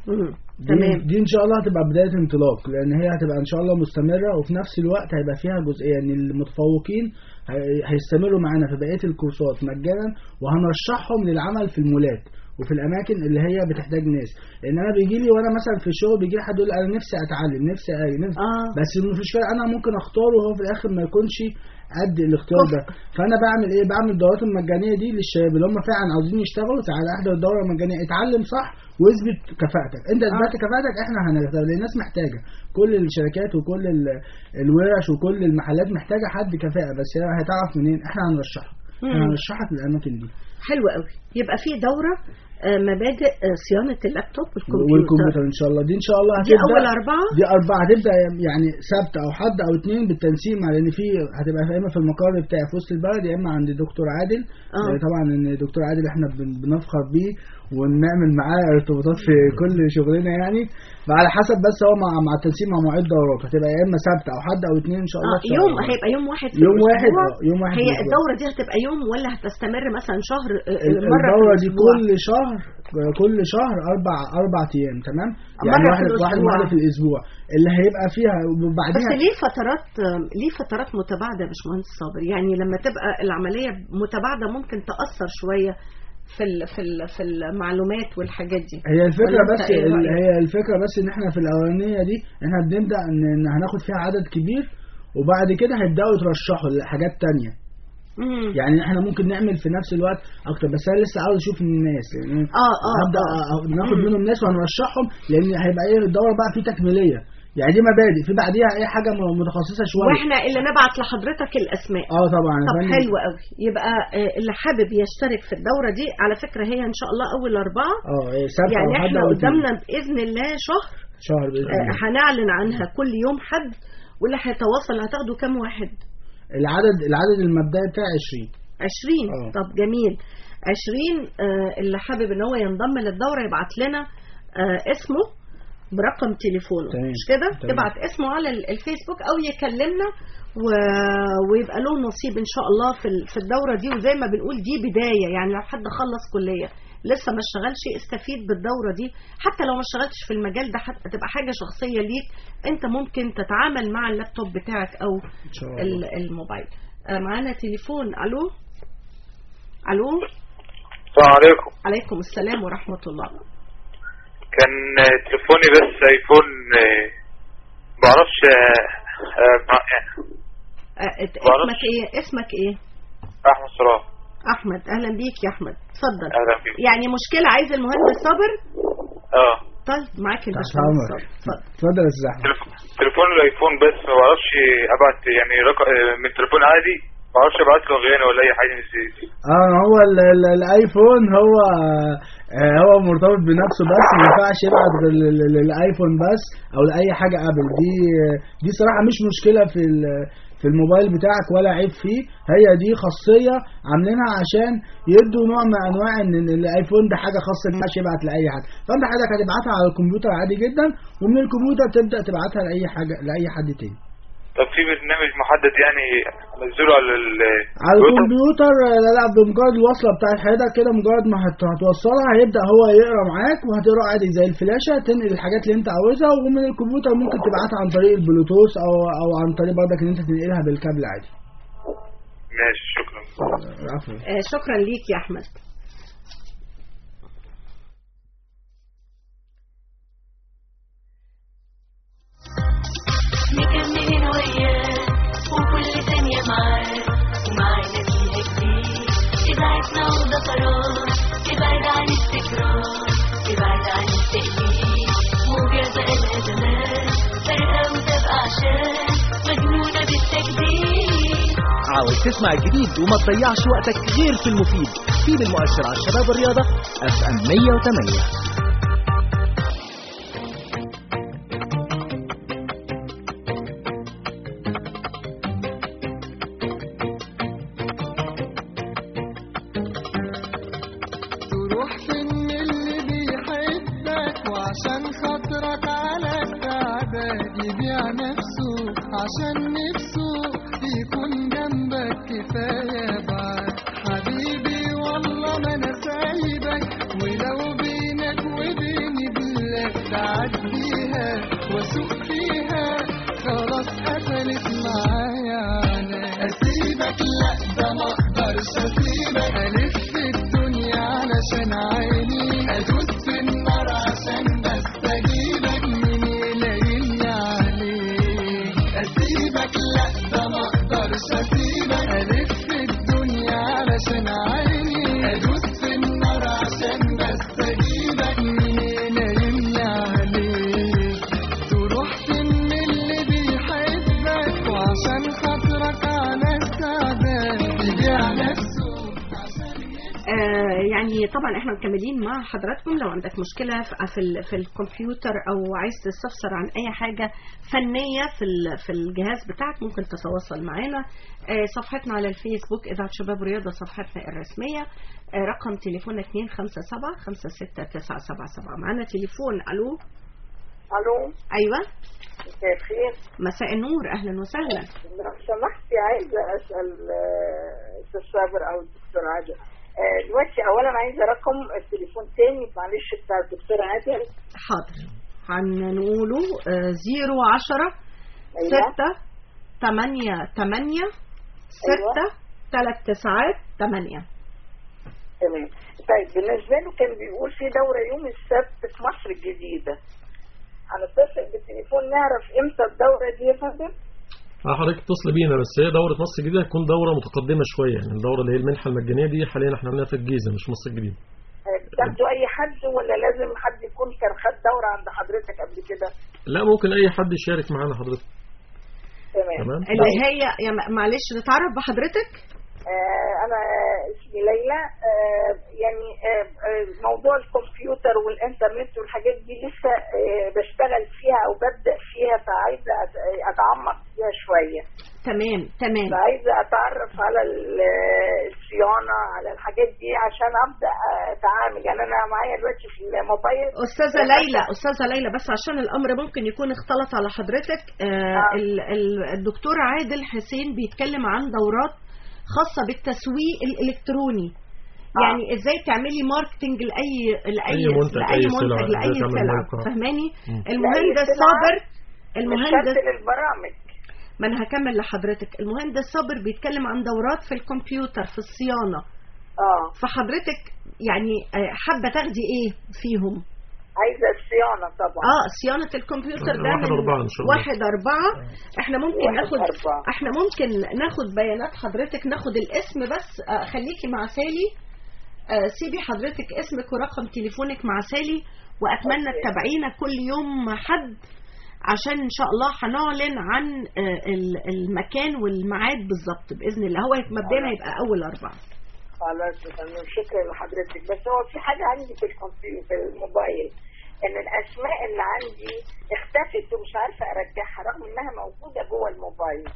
دي, تمام دي ان شاء الله هتبقى بدايه انطلاق لان هي هتبقى ان شاء الله مستمره وفي نفس الوقت هيبقى فيها جزئيه ان المتفوقين هي- هيستمروا معانا في بقيه الكورسات مجانا وهنرشحهم للعمل في المولات وفي الاماكن اللي هي بتحتاج ناس لان انا بيجي لي وانا مثلا في الشغل بيجي لي حد يقول انا نفسي اتعلم نفسي اجي نفسي آه. بس المشكله انا ممكن اختاره وهو في الاخر ما يكونش قد الاختيار ده فانا بعمل ايه بعمل الدورات المجانيه دي للشباب اللي هم فعلا عاوزين يشتغلوا تعالى احضر الدوره المجانيه اتعلم صح واثبت كفاءتك انت اثبتت كفاءتك احنا هنختار لان الناس محتاجه كل الشركات وكل ال- الورش وكل المحلات محتاجه حد كفاءه بس هي هتعرف منين احنا هنرشحك احنا مم. هنرشحك للاماكن دي حلو قوي يبقى في دوره آه، مبادئ آه، صيانه اللابتوب والكمبيوتر والكمبيوter ان شاء الله دي ان شاء الله دي هتبدا اول اربعه دي أربعة هتبدأ يعني سبت أو حد أو اتنين بالتنسيق مع لأن في هتبقى يا إما في المقر بتاعي في وسط البلد يا إما عند دكتور عادل آه. آه. طبعا إن دكتور عادل إحنا بن- بنفخر بيه ونعمل معاه ارتباطات في كل شغلنا يعني على حسب بس هو مع مع التنسيق مع مواعيد دورات هتبقى يا إما سبت أو حد أو اتنين إن شاء الله آه في شهر يوم رمضان. هيبقى يوم واحد في يوم واحد الأسبوع. آه، يوم واحد هي في الأسبوع. الدوره دي هتبقى يوم ولا هتستمر مثلا شهر آه، ال- مره في الدورة دي الأسبوع؟ كل شهر كل شهر أربع أربع أيام تمام يعني مرة في واحد واحد الأسبوع. مرة في الأسبوع اللي هيبقى فيها بس وبعديها ليه فترات ليه فترات متباعده يا باشمهندس صابر يعني لما تبقى العمليه متباعده ممكن تاثر شويه في ال في ال في المعلومات والحاجات دي هي الفكرة ولا بس أنت إيه ال- رأيك؟ هي الفكرة بس ان احنا في الاولانية دي احنا بنبدأ ان إن هناخد فيها عدد كبير وبعد كده هيبدأوا يترشحوا لحاجات تانية مم. يعني احنا ممكن نعمل في نفس الوقت اكتر بس انا لسه عاوز اشوف من الناس يعني اه اه هبدأ آه. أ- ناخد مم. منهم ناس وهنرشحهم لان هيبقى ايه الدورة بقى في تكميلية يعني دي مبادئ في بعديها ايه حاجة م- متخصصة شوية واحنا اللي نبعت لحضرتك الاسماء اه طبعا يا طب فندم. حلو قوي يبقى آه، اللي حابب يشترك في الدوره دي على فكره هي ان شاء الله اول اربعه اه إيه، سبت يعني او حد احنا او اتنين. قدامنا باذن الله شهر شهر باذن آه، الله هنعلن عنها كل يوم حد واللي هيتواصل هتاخدوا كام واحد العدد العدد المبدئي بتاعي 20 20 آه. طب جميل 20 آه، اللي حابب ان هو ينضم للدوره يبعت لنا آه، اسمه برقم تليفونه تمام. مش كده تمام. تبعت اسمه على ال- الفيسبوك او يكلمنا و... ويبقى له نصيب ان شاء الله في ال- في الدوره دي وزي ما بنقول دي بدايه يعني لو حد خلص كليه لسه ما اشتغلش استفيد بالدوره دي حتى لو ما اشتغلتش في المجال ده حتى تبقى حاجه شخصيه ليك انت ممكن تتعامل مع اللابتوب بتاعك او ان شاء الله ال- الموبايل آه، معانا تليفون الو الو السلام عليكم عليكم السلام ورحمه الله كان آه، تليفوني بس ايفون آه، معرفش آه، آه، مع- آه، ات- معرفش. اسمك ايه اسمك ايه احمد صلاح احمد اهلا بيك يا احمد اتفضل اهلا بيك يعني مشكله عايز المهندس صابر اه طيب معاك تحت الباشمهندس امرك صابر اتفضل اتفضل يا استاذ احمد تليف- تليفون الايفون بس ما بعرفش ابعت يعني رقم آه، من تليفون عادي ما بعرفش ابعت له اغاني ولا اي حاجه من زي دي اه هو ال ال الايفون هو آه هو مرتبط بنفسه بس ما ينفعش يبعت لل- لل- للايفون بس او لاي حاجه ابل دي دي صراحه مش مشكله في ال- في الموبايل بتاعك ولا عيب فيه هي دي خاصيه عاملينها عشان يدوا نوع من انواع ان إن الايفون ده حاجه خاصه ما ينفعش يبعت لاي حد فانت حضرتك هتبعتها على الكمبيوتر عادي جدا ومن الكمبيوتر تبدا تبعتها لاي حاجه لاي حد تاني طب في برنامج محدد يعني نزله على ال على الكمبيوتر لا لا بمجرد الوصله بتاعت حضرتك كده مجرد ما هت- هتوصلها هيبدا هو يقرا معاك وهتقرا عادي زي الفلاشه تنقل الحاجات اللي انت عاوزها ومن الكمبيوتر ممكن تبعتها عن طريق البلوتوث او او عن طريق برضك ان انت تنقلها بالكابل عادي ماشي شكرا عفوا آه، شكرا ليك يا احمد مكملين وياه وكل ثانية معاه ومعانا فيها كتير ابعدنا وده قرار ابعد عن التكرار ابعد عن التقليد موجة بقالها زمان فارقة وسابقة عشان مجنونة بالتجديد عاوز تسمع الجديد وما تضيعش وقتك غير في المفيد سيب المؤشر على الشباب والرياضة اف ام 108 تروح فين اللي بيحبك وعشان خاطرك على استعداد يبيع نفسه عشان نفسه يكون جنبك كفاية بعد حبيبي والله ما انا سايبك ولو بينك وبيني بالله اعديها واسوق فيها خلاص قفلت معايا عناية اسيبك لا ده ما اقدرش اسيبك الف الدنيا علشان عيني ادوس في النار عشان بس اجيبك مين يلاقيني عليك اسيبك لا ده ما اقدرش اسيبك الف الدنيا علشان عيني ادوس في النار عشان بس اجيبك مين يلاقيني عليك تروح فين اللي بيحبك وعشان خاطرك على استعداد يبيع نفسه آه يعني طبعا احنا مكملين مع حضراتكم لو عندك مشكله في في, ال- في الكمبيوتر او عايز تستفسر عن اي حاجه فنيه في ال- في الجهاز بتاعك ممكن تتواصل معنا آه صفحتنا على الفيسبوك اذاعه شباب رياضه صفحتنا الرسميه آه رقم تليفوننا 257 56977 معانا تليفون الو الو ايوه مساء الخير مساء النور اهلا وسهلا لو سمحتي عايزه اسال آه، استاذ صابر او الدكتور عادل آه، دلوقتي اولا عايزه رقم التليفون تاني معلش بتاع الدكتور عادل حاضر هنقوله زيرو عشرة أيوة. ستة تمانية تمانية ستة تلات تسعات تمانية تمام طيب بالنسبه له كان بيقول في دوره يوم السبت في مصر الجديده هنتصل بالتليفون نعرف امتى الدوره دي يا فندم اه حضرتك اتصل بينا بس هي دوره مصر الجديده هتكون دوره متقدمه شويه يعني الدوره اللي هي المنحه المجانيه دي حاليا احنا عاملينها في الجيزه مش مصر الجديده آه، بتاخدوا اي حد ولا لازم حد يكون كان خد دوره عند حضرتك قبل كده لا ممكن اي حد يشارك معانا حضرتك تمام تمام. اللي هي يا م- معلش نتعرف بحضرتك آه، انا اسمي ليلى آه، يعني آه، آه، موضوع الكمبيوتر والانترنت والحاجات دي لسه آه، بشتغل فيها او ببدا فيها فعايزه أت- اتعمق فيها شويه تمام تمام فعايزه اتعرف على ال- الصيانه على الحاجات دي عشان ابدا اتعامل يعني انا معايا دلوقتي في الموبايل استاذه ليلى استاذه ليلى بس عشان الامر ممكن يكون اختلط على حضرتك آه ال- ال- الدكتور عادل حسين بيتكلم عن دورات خاصه بالتسويق الالكتروني يعني ازاي تعملي ماركتنج لاي لاي أي منتج، لاي أي سلعة، منتج لاي إزاي تعمل سلعه موقع. فاهماني مم. المهندس لأي سلعة صابر مش المهندس شرط للبرامج ما انا هكمل لحضرتك المهندس صابر بيتكلم عن دورات في الكمبيوتر في الصيانه اه فحضرتك يعني آه، حابه تاخدي ايه فيهم عايزه الصيانه طبعا اه صيانه الكمبيوتر ده واحد من أربعة إن شاء الله. واحد أربعة احنا ممكن واحد ناخد أربعة. احنا ممكن ناخد بيانات حضرتك ناخد الاسم بس آه، خليكي مع سالي آه، سيبي حضرتك اسمك ورقم تليفونك مع سالي واتمنى أوكي. تتابعينا كل يوم حد عشان ان شاء الله هنعلن عن آه، ال- المكان والميعاد بالظبط باذن الله هو مبدئيا هيبقى اول اربعه خلاص يا فندم شكرا لحضرتك بس هو في حاجه عندي في الكمبيوتر في الموبايل ان الاسماء اللي عندي اختفت ومش عارفه ارجعها رغم انها موجوده جوه الموبايل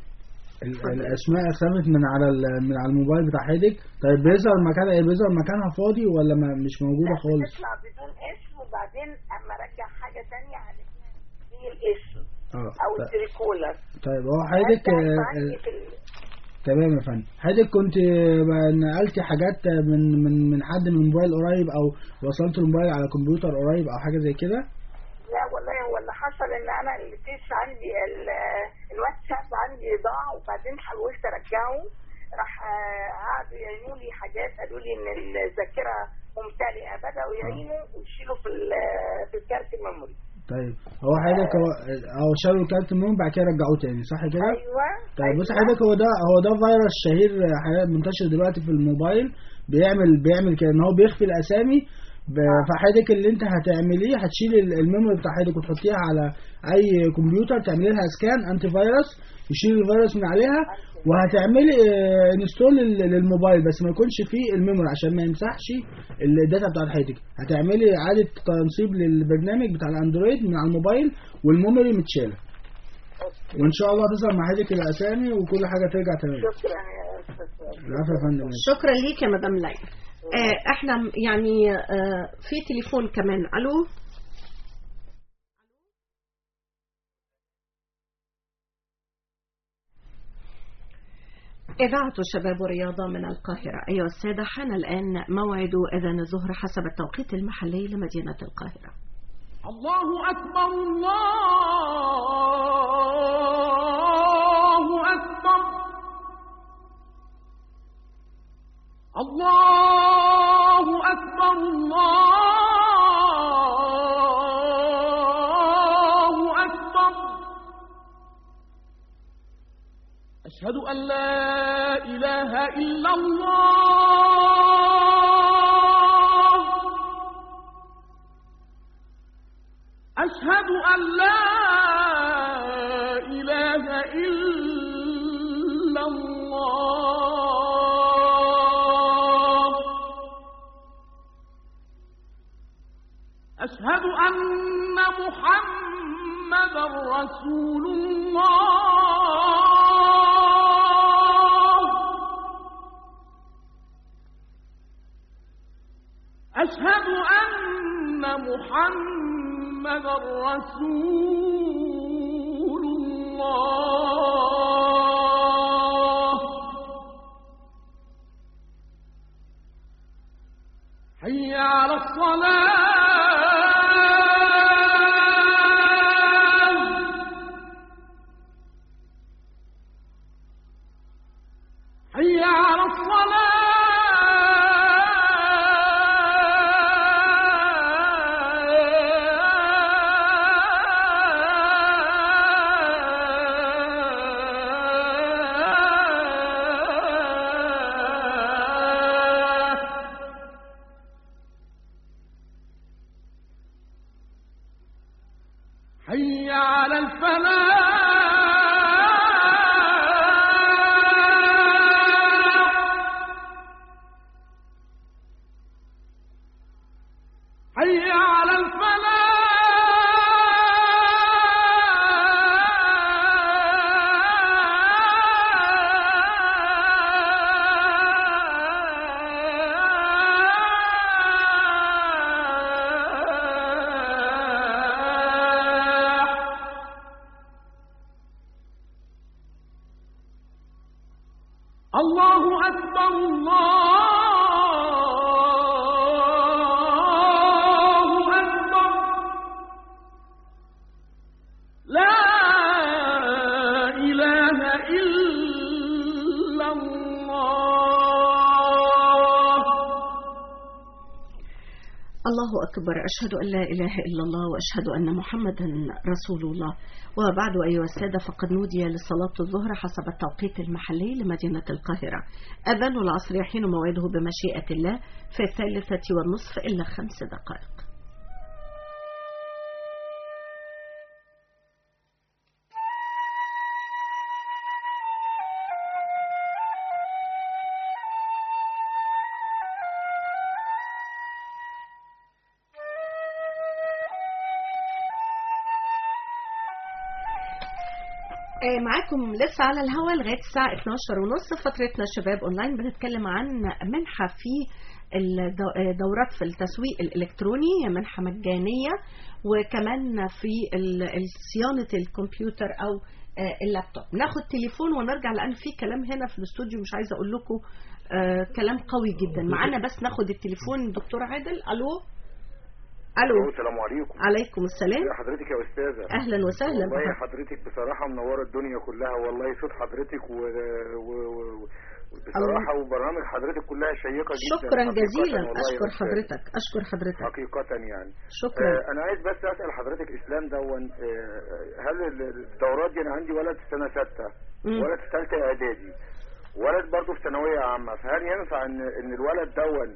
ال- الاسماء اختفت من على ال- من على الموبايل بتاع حضرتك طيب بيظهر مكانها ايه بيظهر مكانها فاضي ولا ما مش موجوده خالص تطلع بدون اسم وبعدين اما ارجع حاجه تانية على دي الاسم اه او ط- التريكولر طيب هو حضرتك ده آه، عندي آه، في ال- تمام يا فندم حضرتك كنت آه، نقلتي حاجات من من من حد من موبايل قريب او وصلت الموبايل على كمبيوتر قريب او حاجه زي كده لا والله هو اللي حصل ان انا الكيس عندي ال- الواتساب عندي ضاع وبعدين حاولت ارجعه راح آه، قعدوا يعينوا لي حاجات قالوا لي ان الذاكره ممتلئه بداوا يعينوا ويشيلوا في ال- في الكارت الميموري طيب هو حضرتك هو هو شالوا الكارت المهم بعد كده رجعوه تاني صح كده؟ ايوه طيب بص حضرتك هو ده هو ده فيروس شهير حضرتك منتشر دلوقتي في الموبايل بيعمل بيعمل كده ان هو بيخفي الاسامي ب- فحضرتك اللي انت هتعمليه هتشيل ال- الميموري بتاع حضرتك وتحطيها على اي كمبيوتر تعملي لها سكان انتي فيروس يشيل الفيروس من عليها وهتعملي انستول للموبايل بس ما يكونش فيه الميموري عشان ما يمسحش الداتا بتاعت حضرتك هتعملي اعاده تنصيب للبرنامج بتاع الاندرويد من على الموبايل والميموري متشاله وان شاء الله تظهر مع حضرتك الاسامي وكل حاجه ترجع تمام شكرا يا استاذ العفو يا فندم شكرا ليك يا مدام ليلى آه احنا م- يعني آه في تليفون كمان الو إذاعة شباب ورياضة من القاهرة أيها السادة حان الآن موعد أذان الظهر حسب التوقيت المحلي لمدينة القاهرة الله أكبر الله أكبر الله أكبر الله أكبر أشهد أن لا إله إلا الله أشهد أن لا إله إلا الله أشهد أن محمد رسول الله أشهد أن محمد رسول الله حي على الصلاة حي على الصلاة حي على الفلاح حي على الفلاح الله أكبر الله أكبر لا إله إلا الله الله أكبر أشهد أن لا إله إلا الله وأشهد أن محمدا رسول الله وبعد أيها السادة فقد نودي لصلاة الظهر حسب التوقيت المحلي لمدينة القاهرة أذان العصر يحين موعده بمشيئة الله في الثالثة والنصف إلا خمس دقائق آه، معاكم لسه على الهواء لغايه الساعه 12 ونص فترتنا شباب اونلاين بنتكلم عن منحه في الدو- آه، دورات في التسويق الالكتروني هي منحه مجانيه وكمان في ال- ال- صيانه الكمبيوتر او آه، اللابتوب ناخد تليفون ونرجع لان في كلام هنا في الاستوديو مش عايزه اقول لكم آه، كلام قوي جدا معانا بس ناخد التليفون دكتور عادل الو الو السلام عليكم عليكم السلام يا حضرتك يا استاذه اهلا وسهلا والله يا بحضرتك. حضرتك بصراحه منوره الدنيا كلها والله صوت حضرتك و... و... و... بصراحه وبرامج حضرتك كلها شيقه جدا شكرا حقيقة جزيلا والله يا اشكر أستاذ. حضرتك اشكر حضرتك حقيقة يعني شكرا. آه أنا عايز بس أسأل حضرتك إسلام دون آه هل ال- الدورات دي أنا عندي ولد في سنة ستة مم. ولد في ثالثة إعدادي ولد برضه في ثانوية عامة فهل ينفع إن إن الولد دون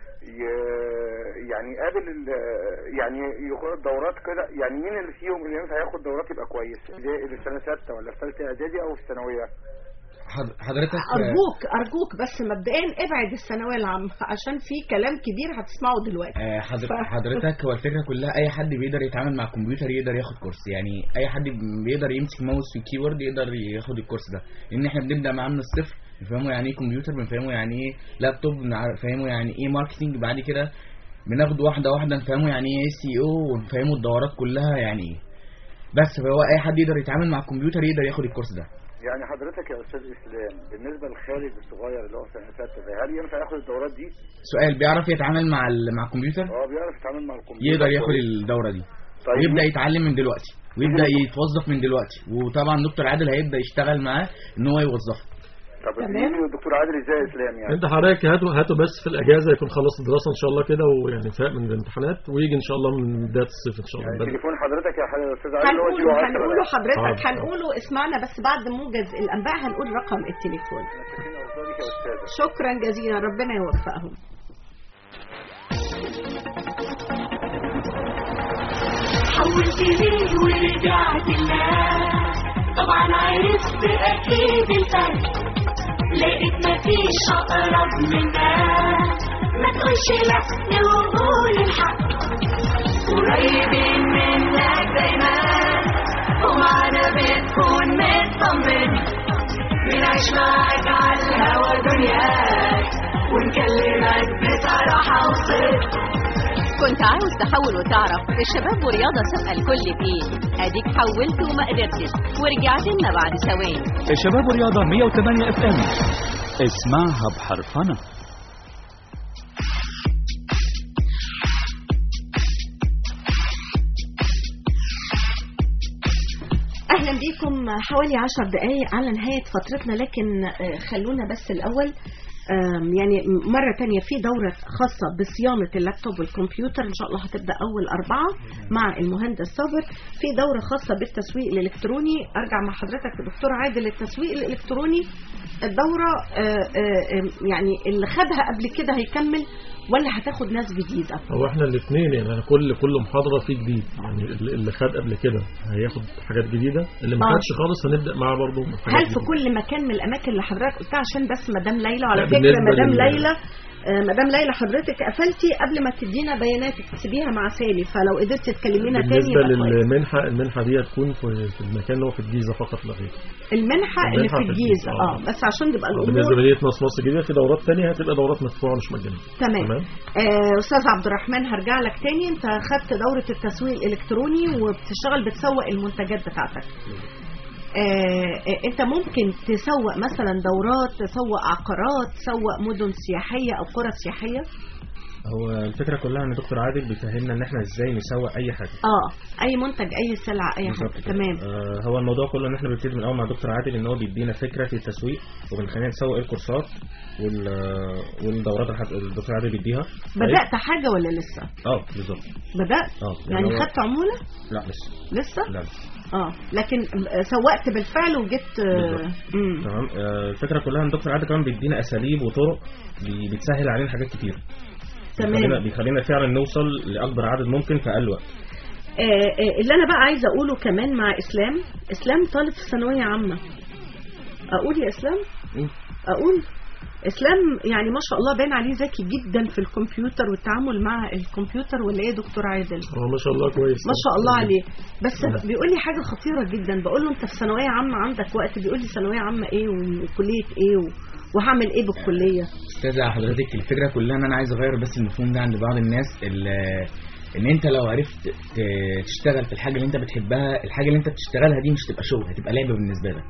ي- يعني يقابل ال- يعني ياخد الدورات كده يعني مين اللي فيهم اللي ينفع ياخد دورات يبقى كويس اللي اللي في سنة ستة ولا في ثالثة إعدادي أو في الثانوية حض- حضرتك ارجوك ارجوك بس مبدئيا ابعد الثانويه العامه عشان في كلام كبير هتسمعه دلوقتي آه، حضر- ف- حضرتك هو الفكره كلها اي حد بيقدر يتعامل مع الكمبيوتر يقدر ياخد كورس يعني اي حد بيقدر يمسك ماوس وكيبورد يقدر ياخد الكورس ده لان احنا بنبدا معاه من الصفر بنفهمه يعني ايه كمبيوتر بنفهمه يعني ايه لابتوب بنفهمه يعني ايه ماركتنج بعد كده بناخده واحده واحده نفهمه يعني ايه سي او ونفهمه الدورات كلها يعني ايه بس فهو اي حد يقدر يتعامل مع الكمبيوتر يقدر ياخد الكورس ده يعني حضرتك يا أستاذ إسلام بالنسبة لخالد الصغير اللي هو في سنة ستة ده هل ينفع ياخد الدورات دي؟ سؤال بيعرف يتعامل مع ال- مع الكمبيوتر اه بيعرف يتعامل مع الكمبيوتر يقدر ياخد كويس. الدوره دي طيب. ويبدا يتعلم من دلوقتي ويبدا يتوظف من دلوقتي وطبعا دكتور عادل هيبدا يشتغل معاه ان هو يوظفه طب يجي الدكتور عادل ازاي يا اسلام يعني انت حضرتك هاته هاته بس في الاجازه يكون خلص الدراسه ان شاء الله كده ويعني فاق من الامتحانات ويجي ان شاء الله من بدايه الصيف ان شاء الله بدأ. تليفون حضرتك يا حضرتك استاذ عادل هو هنقوله 010 هنقوله حضرتك حاضر. هنقوله اسمعنا بس بعد موجز الانباء هنقول رقم التليفون شكرا جزيلا ربنا يوفقهم حولت ليه ورجعت لله طبعا عرفت اكيد الفرق لقيت مفيش اقرب منها ما تقولش لا وقول الحق قريبين منك دايما ومعانا بتكون مطمن بنعيش معاك على الهوا دنياك ونكلمك بصراحة وصدق كنت عاوز تحول وتعرف الشباب ورياضة سابقة الكل فين اديك حولت وما قدرتش ورجعت لنا بعد ثواني الشباب رياضة 108 اف ام اسمعها بحرفنة اهلا بيكم حوالي عشر دقايق على نهاية فترتنا لكن آه، خلونا بس الاول آم، يعني مرة تانية في دورة خاصة بصيانة اللابتوب والكمبيوتر إن شاء الله هتبدأ أول أربعة مع المهندس صابر في دورة خاصة بالتسويق الإلكتروني أرجع مع حضرتك دكتور عادل التسويق الإلكتروني الدورة آه، آه، آه، يعني اللي خدها قبل كده هيكمل ولا هتاخد ناس جديدة هو احنا الاثنين يعني أنا كل كل محاضره في جديد يعني اللي اللي خد قبل كده هياخد حاجات جديده اللي ما آه. خدش خالص هنبدا معاه برضه حاجات هل في جديدة. كل مكان من الاماكن اللي حضرتك قلتها عشان بس مدام ليلى وعلى لا، فكره بالنسبة مدام لل- ليلى آه، مدام ليلى حضرتك قفلتي قبل ما تدينا بياناتك تسيبيها مع سالي فلو قدرتي تكلمينا تاني بالنسبه يبقى كويس. للمنحه المنحه دي هتكون في في المكان اللي هو في الجيزه فقط لا غير المنحه اللي المنحة في في الجيزه الجيزة، اه بس عشان تبقى بالنسبه الامور لمدينه نصر مصر الجديده في دورات ثانيه هتبقى دورات مدفوعه مش مجانيه تمام آه، استاذ عبد الرحمن هرجع لك تاني انت خدت دوره التسويق الالكتروني وبتشتغل بتسوق المنتجات بتاعتك آه، آه، انت ممكن تسوق مثلا دورات تسوق عقارات تسوق مدن سياحيه او قرى سياحيه هو الفكره كلها ان دكتور عادل بيفهمنا ان احنا ازاي نسوق اي حاجه اه اي منتج اي سلعه اي بالظبط حاجه كده. تمام آه هو الموضوع كله ان احنا بنبتدي من الاول مع دكتور عادل ان هو بيدينا فكره في التسويق وبنخلينا نسوق الكورسات وال والدورات اللي حد- الدكتور عادل بيديها بدات حاجه ولا لسه اه بالظبط بدات اه يعني هو- خدت عموله لا لسه لسه لا اه لكن آه، سوقت بالفعل وجبت آه، بالظبط. مم. تمام آه الفكره كلها ان دكتور عادل كمان بيدينا اساليب وطرق بي- بتسهل علينا حاجات كتير تمام. بيخلينا, بيخلينا فعلا نوصل لاكبر عدد ممكن في اقل وقت آه، آه، اللي انا بقى عايزه اقوله كمان مع اسلام اسلام طالب في ثانويه عامه اقول يا اسلام اقول اسلام يعني ما شاء الله باين عليه ذكي جدا في الكمبيوتر والتعامل مع الكمبيوتر ولا ايه يا دكتور عادل هو ما شاء الله كويس ما شاء الله عليه بس نعم. بيقول لي حاجه خطيره جدا بقول له انت في ثانويه عامه عندك وقت بيقول لي ثانويه عامه ايه وكليه ايه و- وهعمل ايه بالكليه استاذ حضرتك الفكره كلها ان انا عايز اغير بس المفهوم ده عند بعض الناس ال- ان انت لو عرفت ت- تشتغل في الحاجه اللي انت بتحبها الحاجه اللي انت بتشتغلها دي مش تبقى شغل هتبقى لعبه بالنسبه لك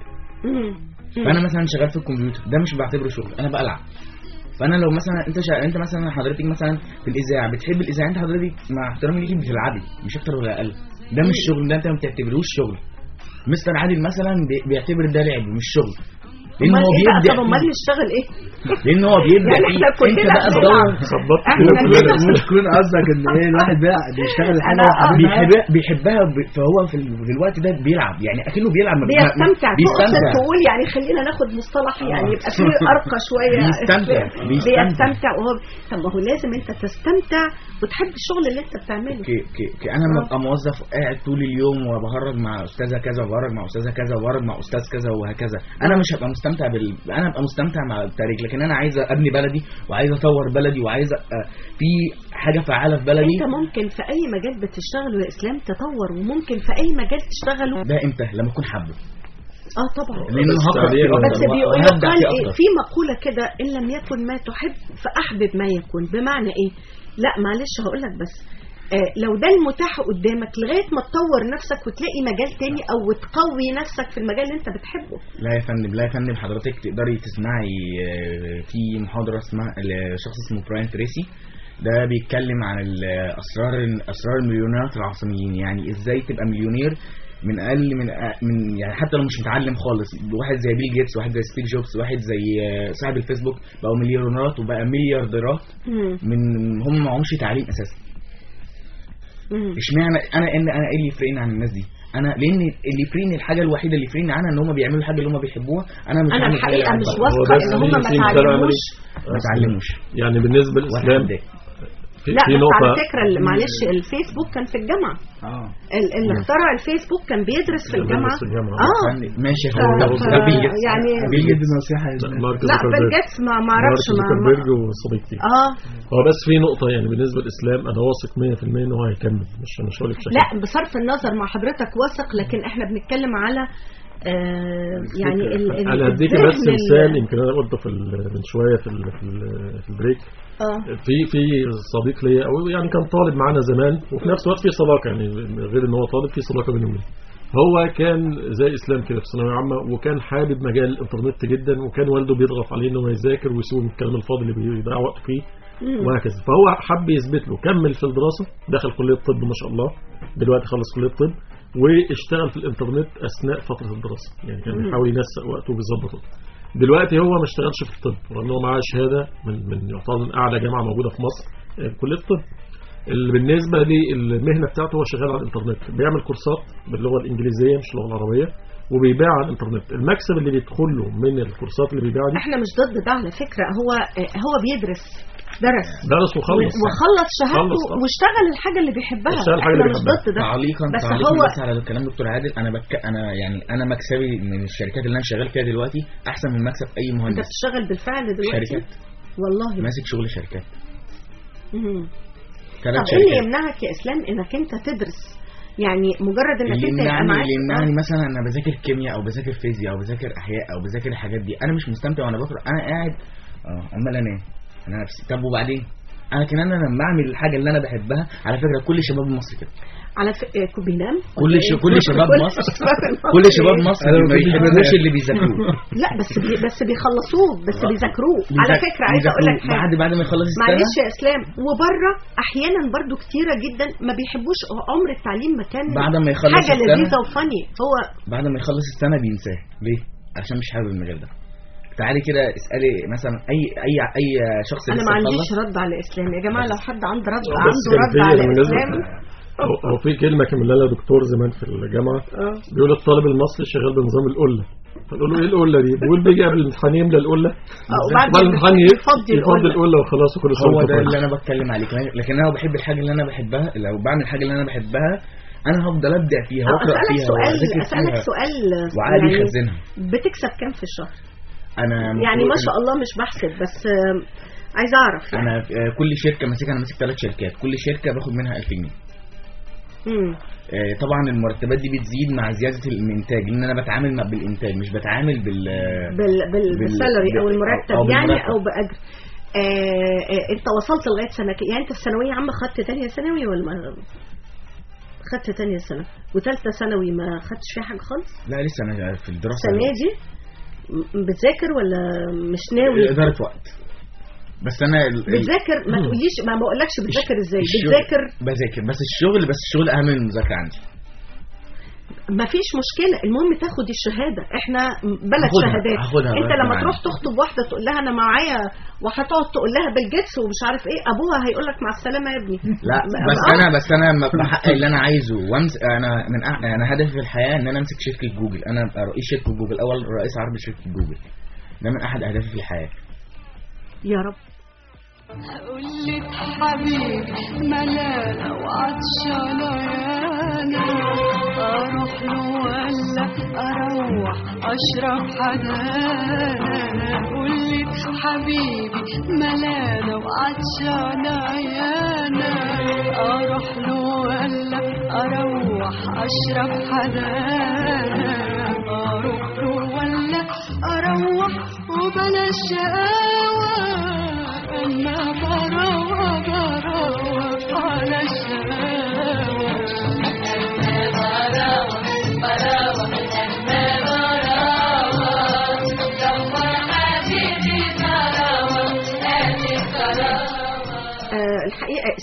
فانا مثلا شغال في الكمبيوتر ده مش بعتبره شغل انا بلعب فانا لو مثلا انت شا... انت مثلا حضرتك مثلا في الاذاعه بتحب الاذاعه انت حضرتك مع احترامي ليكي بتلعبي مش اكتر ولا اقل ده مش شغل ده انت ما بتعتبروش شغل مستر عادل مثلا بي- بيعتبر ده لعب مش شغل لان امال هو ايه بقى بيبدع طب امال فيه. نشتغل ايه لان هو بيبدع يعني فيه احنا كلنا انت بقى بنلعب. تدور احنا كده مش تكون قصدك ان ايه الواحد بقى بيشتغل الحاجه أنا- وحاببها. بيحبها بيحبها ب- فهو في, ال- في الوقت ده بيلعب يعني اكنه بيلعب ما- ما- بيستمتع تقصد بيستمتع تقول يعني خلينا ناخد مصطلح يعني يبقى فيه ارقى شويه بيستمتع. بيستمتع. بيستمتع وهو طب ما هو لازم انت تستمتع وتحب الشغل اللي انت بتعمله كي كي كي انا لما ابقى موظف قاعد طول اليوم وبهرج مع استاذه كذا وبهرج مع استاذه كذا وبهرج مع استاذ كذا وهكذا انا مش هبقى مستمتع بال انا هبقى مستمتع مع التاريخ لكن انا عايز ابني بلدي وعايز اطور بلدي وعايز أبقى في حاجه فعاله في بلدي انت ممكن في اي مجال بتشتغله يا اسلام تطور وممكن في اي مجال تشتغله ده امتى لما اكون حابه اه طبعا لان انا هقرا فيه بس أكتر بيقول وهبدع يقال فيه إيه أكتر. في مقولة كده إن لم يكن ما تحب فأحبب ما يكون بمعنى إيه لا معلش هقول لك بس آه لو ده المتاح قدامك لغاية ما تطور نفسك وتلاقي مجال تاني أو تقوي نفسك في المجال اللي أنت بتحبه لا يا فندم لا يا فندم حضرتك تقدري تسمعي آه، في محاضرة اسمها لشخص اسمه براين تريسي ده بيتكلم عن ال- اسرار اسرار المليونيرات العاصميين يعني ازاي تبقى مليونير من اقل من أ- من يعني حتى لو مش متعلم خالص واحد زي بيل جيتس واحد زي ستيف جوبز واحد زي آه، صاحب الفيسبوك بقوا مليونيرات وبقى مليارديرات مم. من هم معهمش تعليم اساسا مم. اشمعنى انا ان انا ايه اللي يفرقني عن الناس دي انا لان اللي يفرقني الحاجه الوحيده اللي يفرقني عنها ان هم بيعملوا الحاجه اللي هم بيحبوها انا مش أنا هعمل الحقيقة حاجة مش بحبها. واثقة إن هم ما في مثال عملي. تعلموش. ما تعلموش يعني بالنسبه للاسلام في, لا في بس نقطه على فكرة اللي- معلش الفيسبوك كان في الجامعة اه ال- اللي اخترع الفيسبوك كان بيدرس في الجامعة في الجامعة. اه ماشي ف- هو ف- ده بيل جيتس يعني بيل جيتس نصيحه مارك لا زوكربيرج. بيل جيتس ما ما اعرفش مارك ما زوكربيرج وصديقتي اه هو بس في نقطه يعني بالنسبه للاسلام انا واثق 100% ان هو هيكمل مش مش هقول لك بشكل لا بصرف النظر مع حضرتك واثق لكن احنا بنتكلم على آه يعني ال ال انا هديك الذهن بس ال- مثال يمكن انا قلته في ال- من شويه في ال- في, ال- في البريك اه في في صديق ليا او يعني كان طالب معانا زمان وفي نفس الوقت في صداقه يعني غير ان هو طالب في صداقه بينه وبينه هو كان زي اسلام كده في ثانويه عامه وكان حابب مجال الانترنت جدا وكان والده بيضغط عليه انه يذاكر ويسيب من الكلام الفاضي اللي بيضيع وقته فيه مم. وهكذا فهو حب يثبت له كمل في الدراسه دخل كليه الطب ما شاء الله دلوقتي خلص كليه الطب واشتغل في الانترنت اثناء فتره الدراسه يعني كان مم. بيحاول ينسق وقته وبيظبط وقته دلوقتي هو ما اشتغلش في الطب رغم ان هو معاه شهاده من من يعتبر من اعلى جامعه موجوده في مصر آه، كليه الطب اللي بالنسبه للمهنه بتاعته هو شغال على الانترنت بيعمل كورسات باللغه الانجليزيه مش اللغه العربيه وبيبيع على الانترنت المكسب اللي بيدخل له من الكورسات اللي بيبيعها دي احنا مش ضد ده على فكرة هو آه، هو بيدرس درس درس وخلص وخلص شهادته خلص، آه. واشتغل الحاجة اللي بيحبها اشتغل الحاجة احنا اللي مش بيحبها. ضد ده تعليقا بس تعليقا هو بس على كلام دكتور عادل انا بك انا يعني انا مكسبي من الشركات اللي انا شغال فيها دلوقتي احسن من مكسب اي انت مهندس بتشتغل بالفعل دلوقتي شركات والله ماسك شغل شركات مم. ثلاث طب ايه اللي شركات يمنعك يا اسلام انك انت تدرس يعني مجرد انك اللي انت يبقى يمنعني معاك اللي يمنعني مثلا انا بذاكر كيمياء او بذاكر فيزياء او بذاكر احياء او بذاكر الحاجات دي انا مش مستمتع وانا بقرا انا قاعد اه امال انا ايه انا نفسي طب وبعدين انا كمان انا لما اعمل الحاجه اللي انا بحبها على فكره كل شباب مصر كده على ف... آه، بينام كل ش... كل شباب مصر كل شباب مصر أنا ما ما بحبش بيحبوش أنام. اللي بيذاكروه لا بس بي... بس بيخلصوه بس بيذاكروه على بيذاك- فكره عايزه اقول لك بيذاكروه حاجه بعد بعد ما يخلص السنه معلش يا اسلام وبره احيانا برضو كتيره جدا ما بيحبوش عمر التعليم مكان بعد ما يخلص حاجه السنة. لذيذه وفاني هو بعد ما يخلص السنه بينساه ليه عشان مش حابب المجال ده تعالي كده اسالي مثلا اي اي اي شخص انا لسه ما عنديش خلص رد على الاسلام يا جماعه لو حد عنده رد بس عنده كان رد في على بالنسبة- الاسلام هو هو في كلمه كان لها دكتور زمان في الجامعه اه بيقول الطالب المصري شغال بنظام القله فنقول له ايه القله دي بيقول بيجي قبل الامتحان يملى القله وبعد بعد الامتحان يفضي يفضي القلة. القله وخلاص وكل سنه هو وأنت ده طيب. اللي انا بتكلم عليه كمان لكن انا لو بحب الحاجه اللي انا بحبها لو بعمل الحاجه اللي انا بحبها انا هفضل ابدع فيها واقرا اسالك فيها سؤال واذاكر اسالك فيها سؤال وعادي يعني يخزنها بتكسب كام في الشهر انا يعني ما المفروض- شاء الله مش بحسب بس آه، عايزه اعرف يعني انا آه، كل شركه ماسكها انا ماسك ثلاث شركات كل شركه باخد منها 1000 جنيه مم. آه، طبعا المرتبات دي بتزيد مع زياده الانتاج لان انا بتعامل مع- بالانتاج مش بتعامل بال بال بال بالسالري او بال- المرتب أو يعني بالمرتب. او باجر آه آه انت وصلت لغايه سنه ك- يعني انت في ثانويه عامه خدت تانية ثانوي ولا ما خدت تانية ثانوي وثالثه ثانوي ما خدتش فيها حاجه خالص لا لسه انا في الدراسه السنه دي م- بتذاكر ولا مش ناوي اداره وقت بس انا ال- ال- بتذاكر ما تقوليش ما بقولكش بتذاكر ازاي الشغل- بتذاكر بذاكر بس الشغل بس الشغل اهم من المذاكره عندي ما فيش مشكلة المهم تاخد الشهادة احنا بلد هاخدها- شهادات هاخدها انت بقى لما معانا. تروح تخطب واحدة تقول لها انا معايا وهتقعد تقول لها بالجتس ومش عارف ايه ابوها هيقول لك مع السلامة يا ابني لا ب- بس آه. انا بس انا لما بحقق اللي انا عايزه وامس انا من أح... انا هدفي في الحياه ان انا امسك شركه جوجل انا ابقى رئيس شركه جوجل اول رئيس عربي شركه جوجل ده من احد اهدافي في الحياه يا رب قلت حبيبي ملانة وعطشانة يانا أروح له ولا أروح أشرب حدانا قلت حبيبي ملانة وعطشانة يانا أروح له ولا أروح أشرب حدانا أروح له ولا أروح وبلاش شقاوة أنا بروح بروح على الشقاوة آه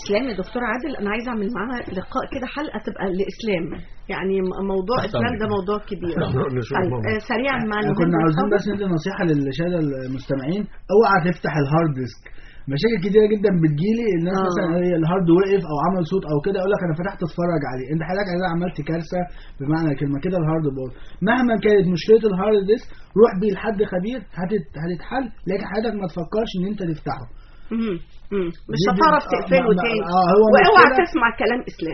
اسلام يا دكتور عادل انا عايزه اعمل معاها لقاء كده حلقه تبقى لاسلام يعني م- موضوع تحت اسلام ده أمرك. موضوع كبير نشوف طيب موضوع. آه، سريعا مع كنا المهم عاوزين الخبر. بس ندي نصيحه للشهاده المستمعين اوعى تفتح الهارد ديسك مشاكل كتيره جدا بتجيلي الناس آه. مثلا هي الهارد وقف او عمل صوت او كده يقول لك انا فتحت اتفرج عليه انت حضرتك كده عملت كارثه بمعنى الكلمه كده الهارد باظ مهما كانت مشكله الهارد ديسك روح بيه لحد خبير هتت- هتتحل لكن حضرتك ما تفكرش ان انت تفتحه مم. مم. مش دي- دي- هتعرف آه، تقفله ما- ما- تاني آه، هو واوعى مشكلة- تسمع كلام اسلام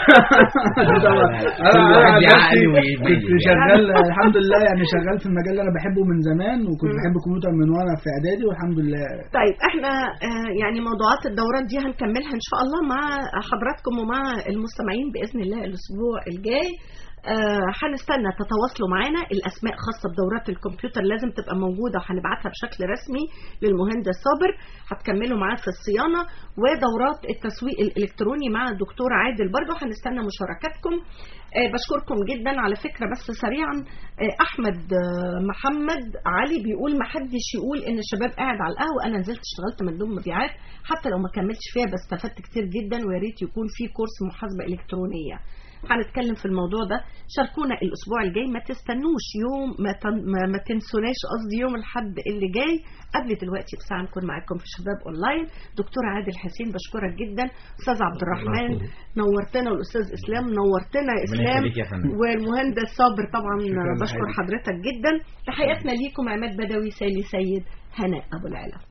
انا كل واحد عن يعقل نفسي ويبين كنت يعني. شغال الحمد لله يعني شغال في المجال اللي انا بحبه من زمان وكنت بحب الكمبيوتر من وانا في اعدادي والحمد لله طيب احنا آه، يعني موضوعات الدورات دي هنكملها ان شاء الله مع حضراتكم ومع المستمعين باذن الله الاسبوع الجاي آه، هنستنى تتواصلوا معانا الاسماء خاصه بدورات الكمبيوتر لازم تبقى موجوده وهنبعتها بشكل رسمي للمهندس صابر هتكملوا معاه في الصيانه ودورات التسويق الالكتروني مع الدكتور عادل برضه هنستنى مشاركاتكم آه، بشكركم جدا على فكره بس سريعا آه، احمد آه، محمد علي بيقول ما حدش يقول ان الشباب قاعد على القهوه انا نزلت اشتغلت مندوب مبيعات حتى لو ما كملتش فيها بس استفدت كتير جدا ويا ريت يكون في كورس محاسبه الكترونيه هنتكلم في الموضوع ده شاركونا الاسبوع الجاي ما تستنوش يوم ما, تن... ما, ما تنسوناش قصدي يوم الحد اللي جاي قبل دلوقتي بساعه نكون معاكم في شباب اونلاين دكتور عادل حسين بشكرك جدا استاذ عبد الرحمن نورتنا والاستاذ اسلام نورتنا يا ربنا اسلام يخليك يا فندم. والمهندس صابر طبعا شكراً بشكر لحضرتك. حضرتك جدا تحياتنا ليكم عماد بدوي سالي سيد هناء ابو العلا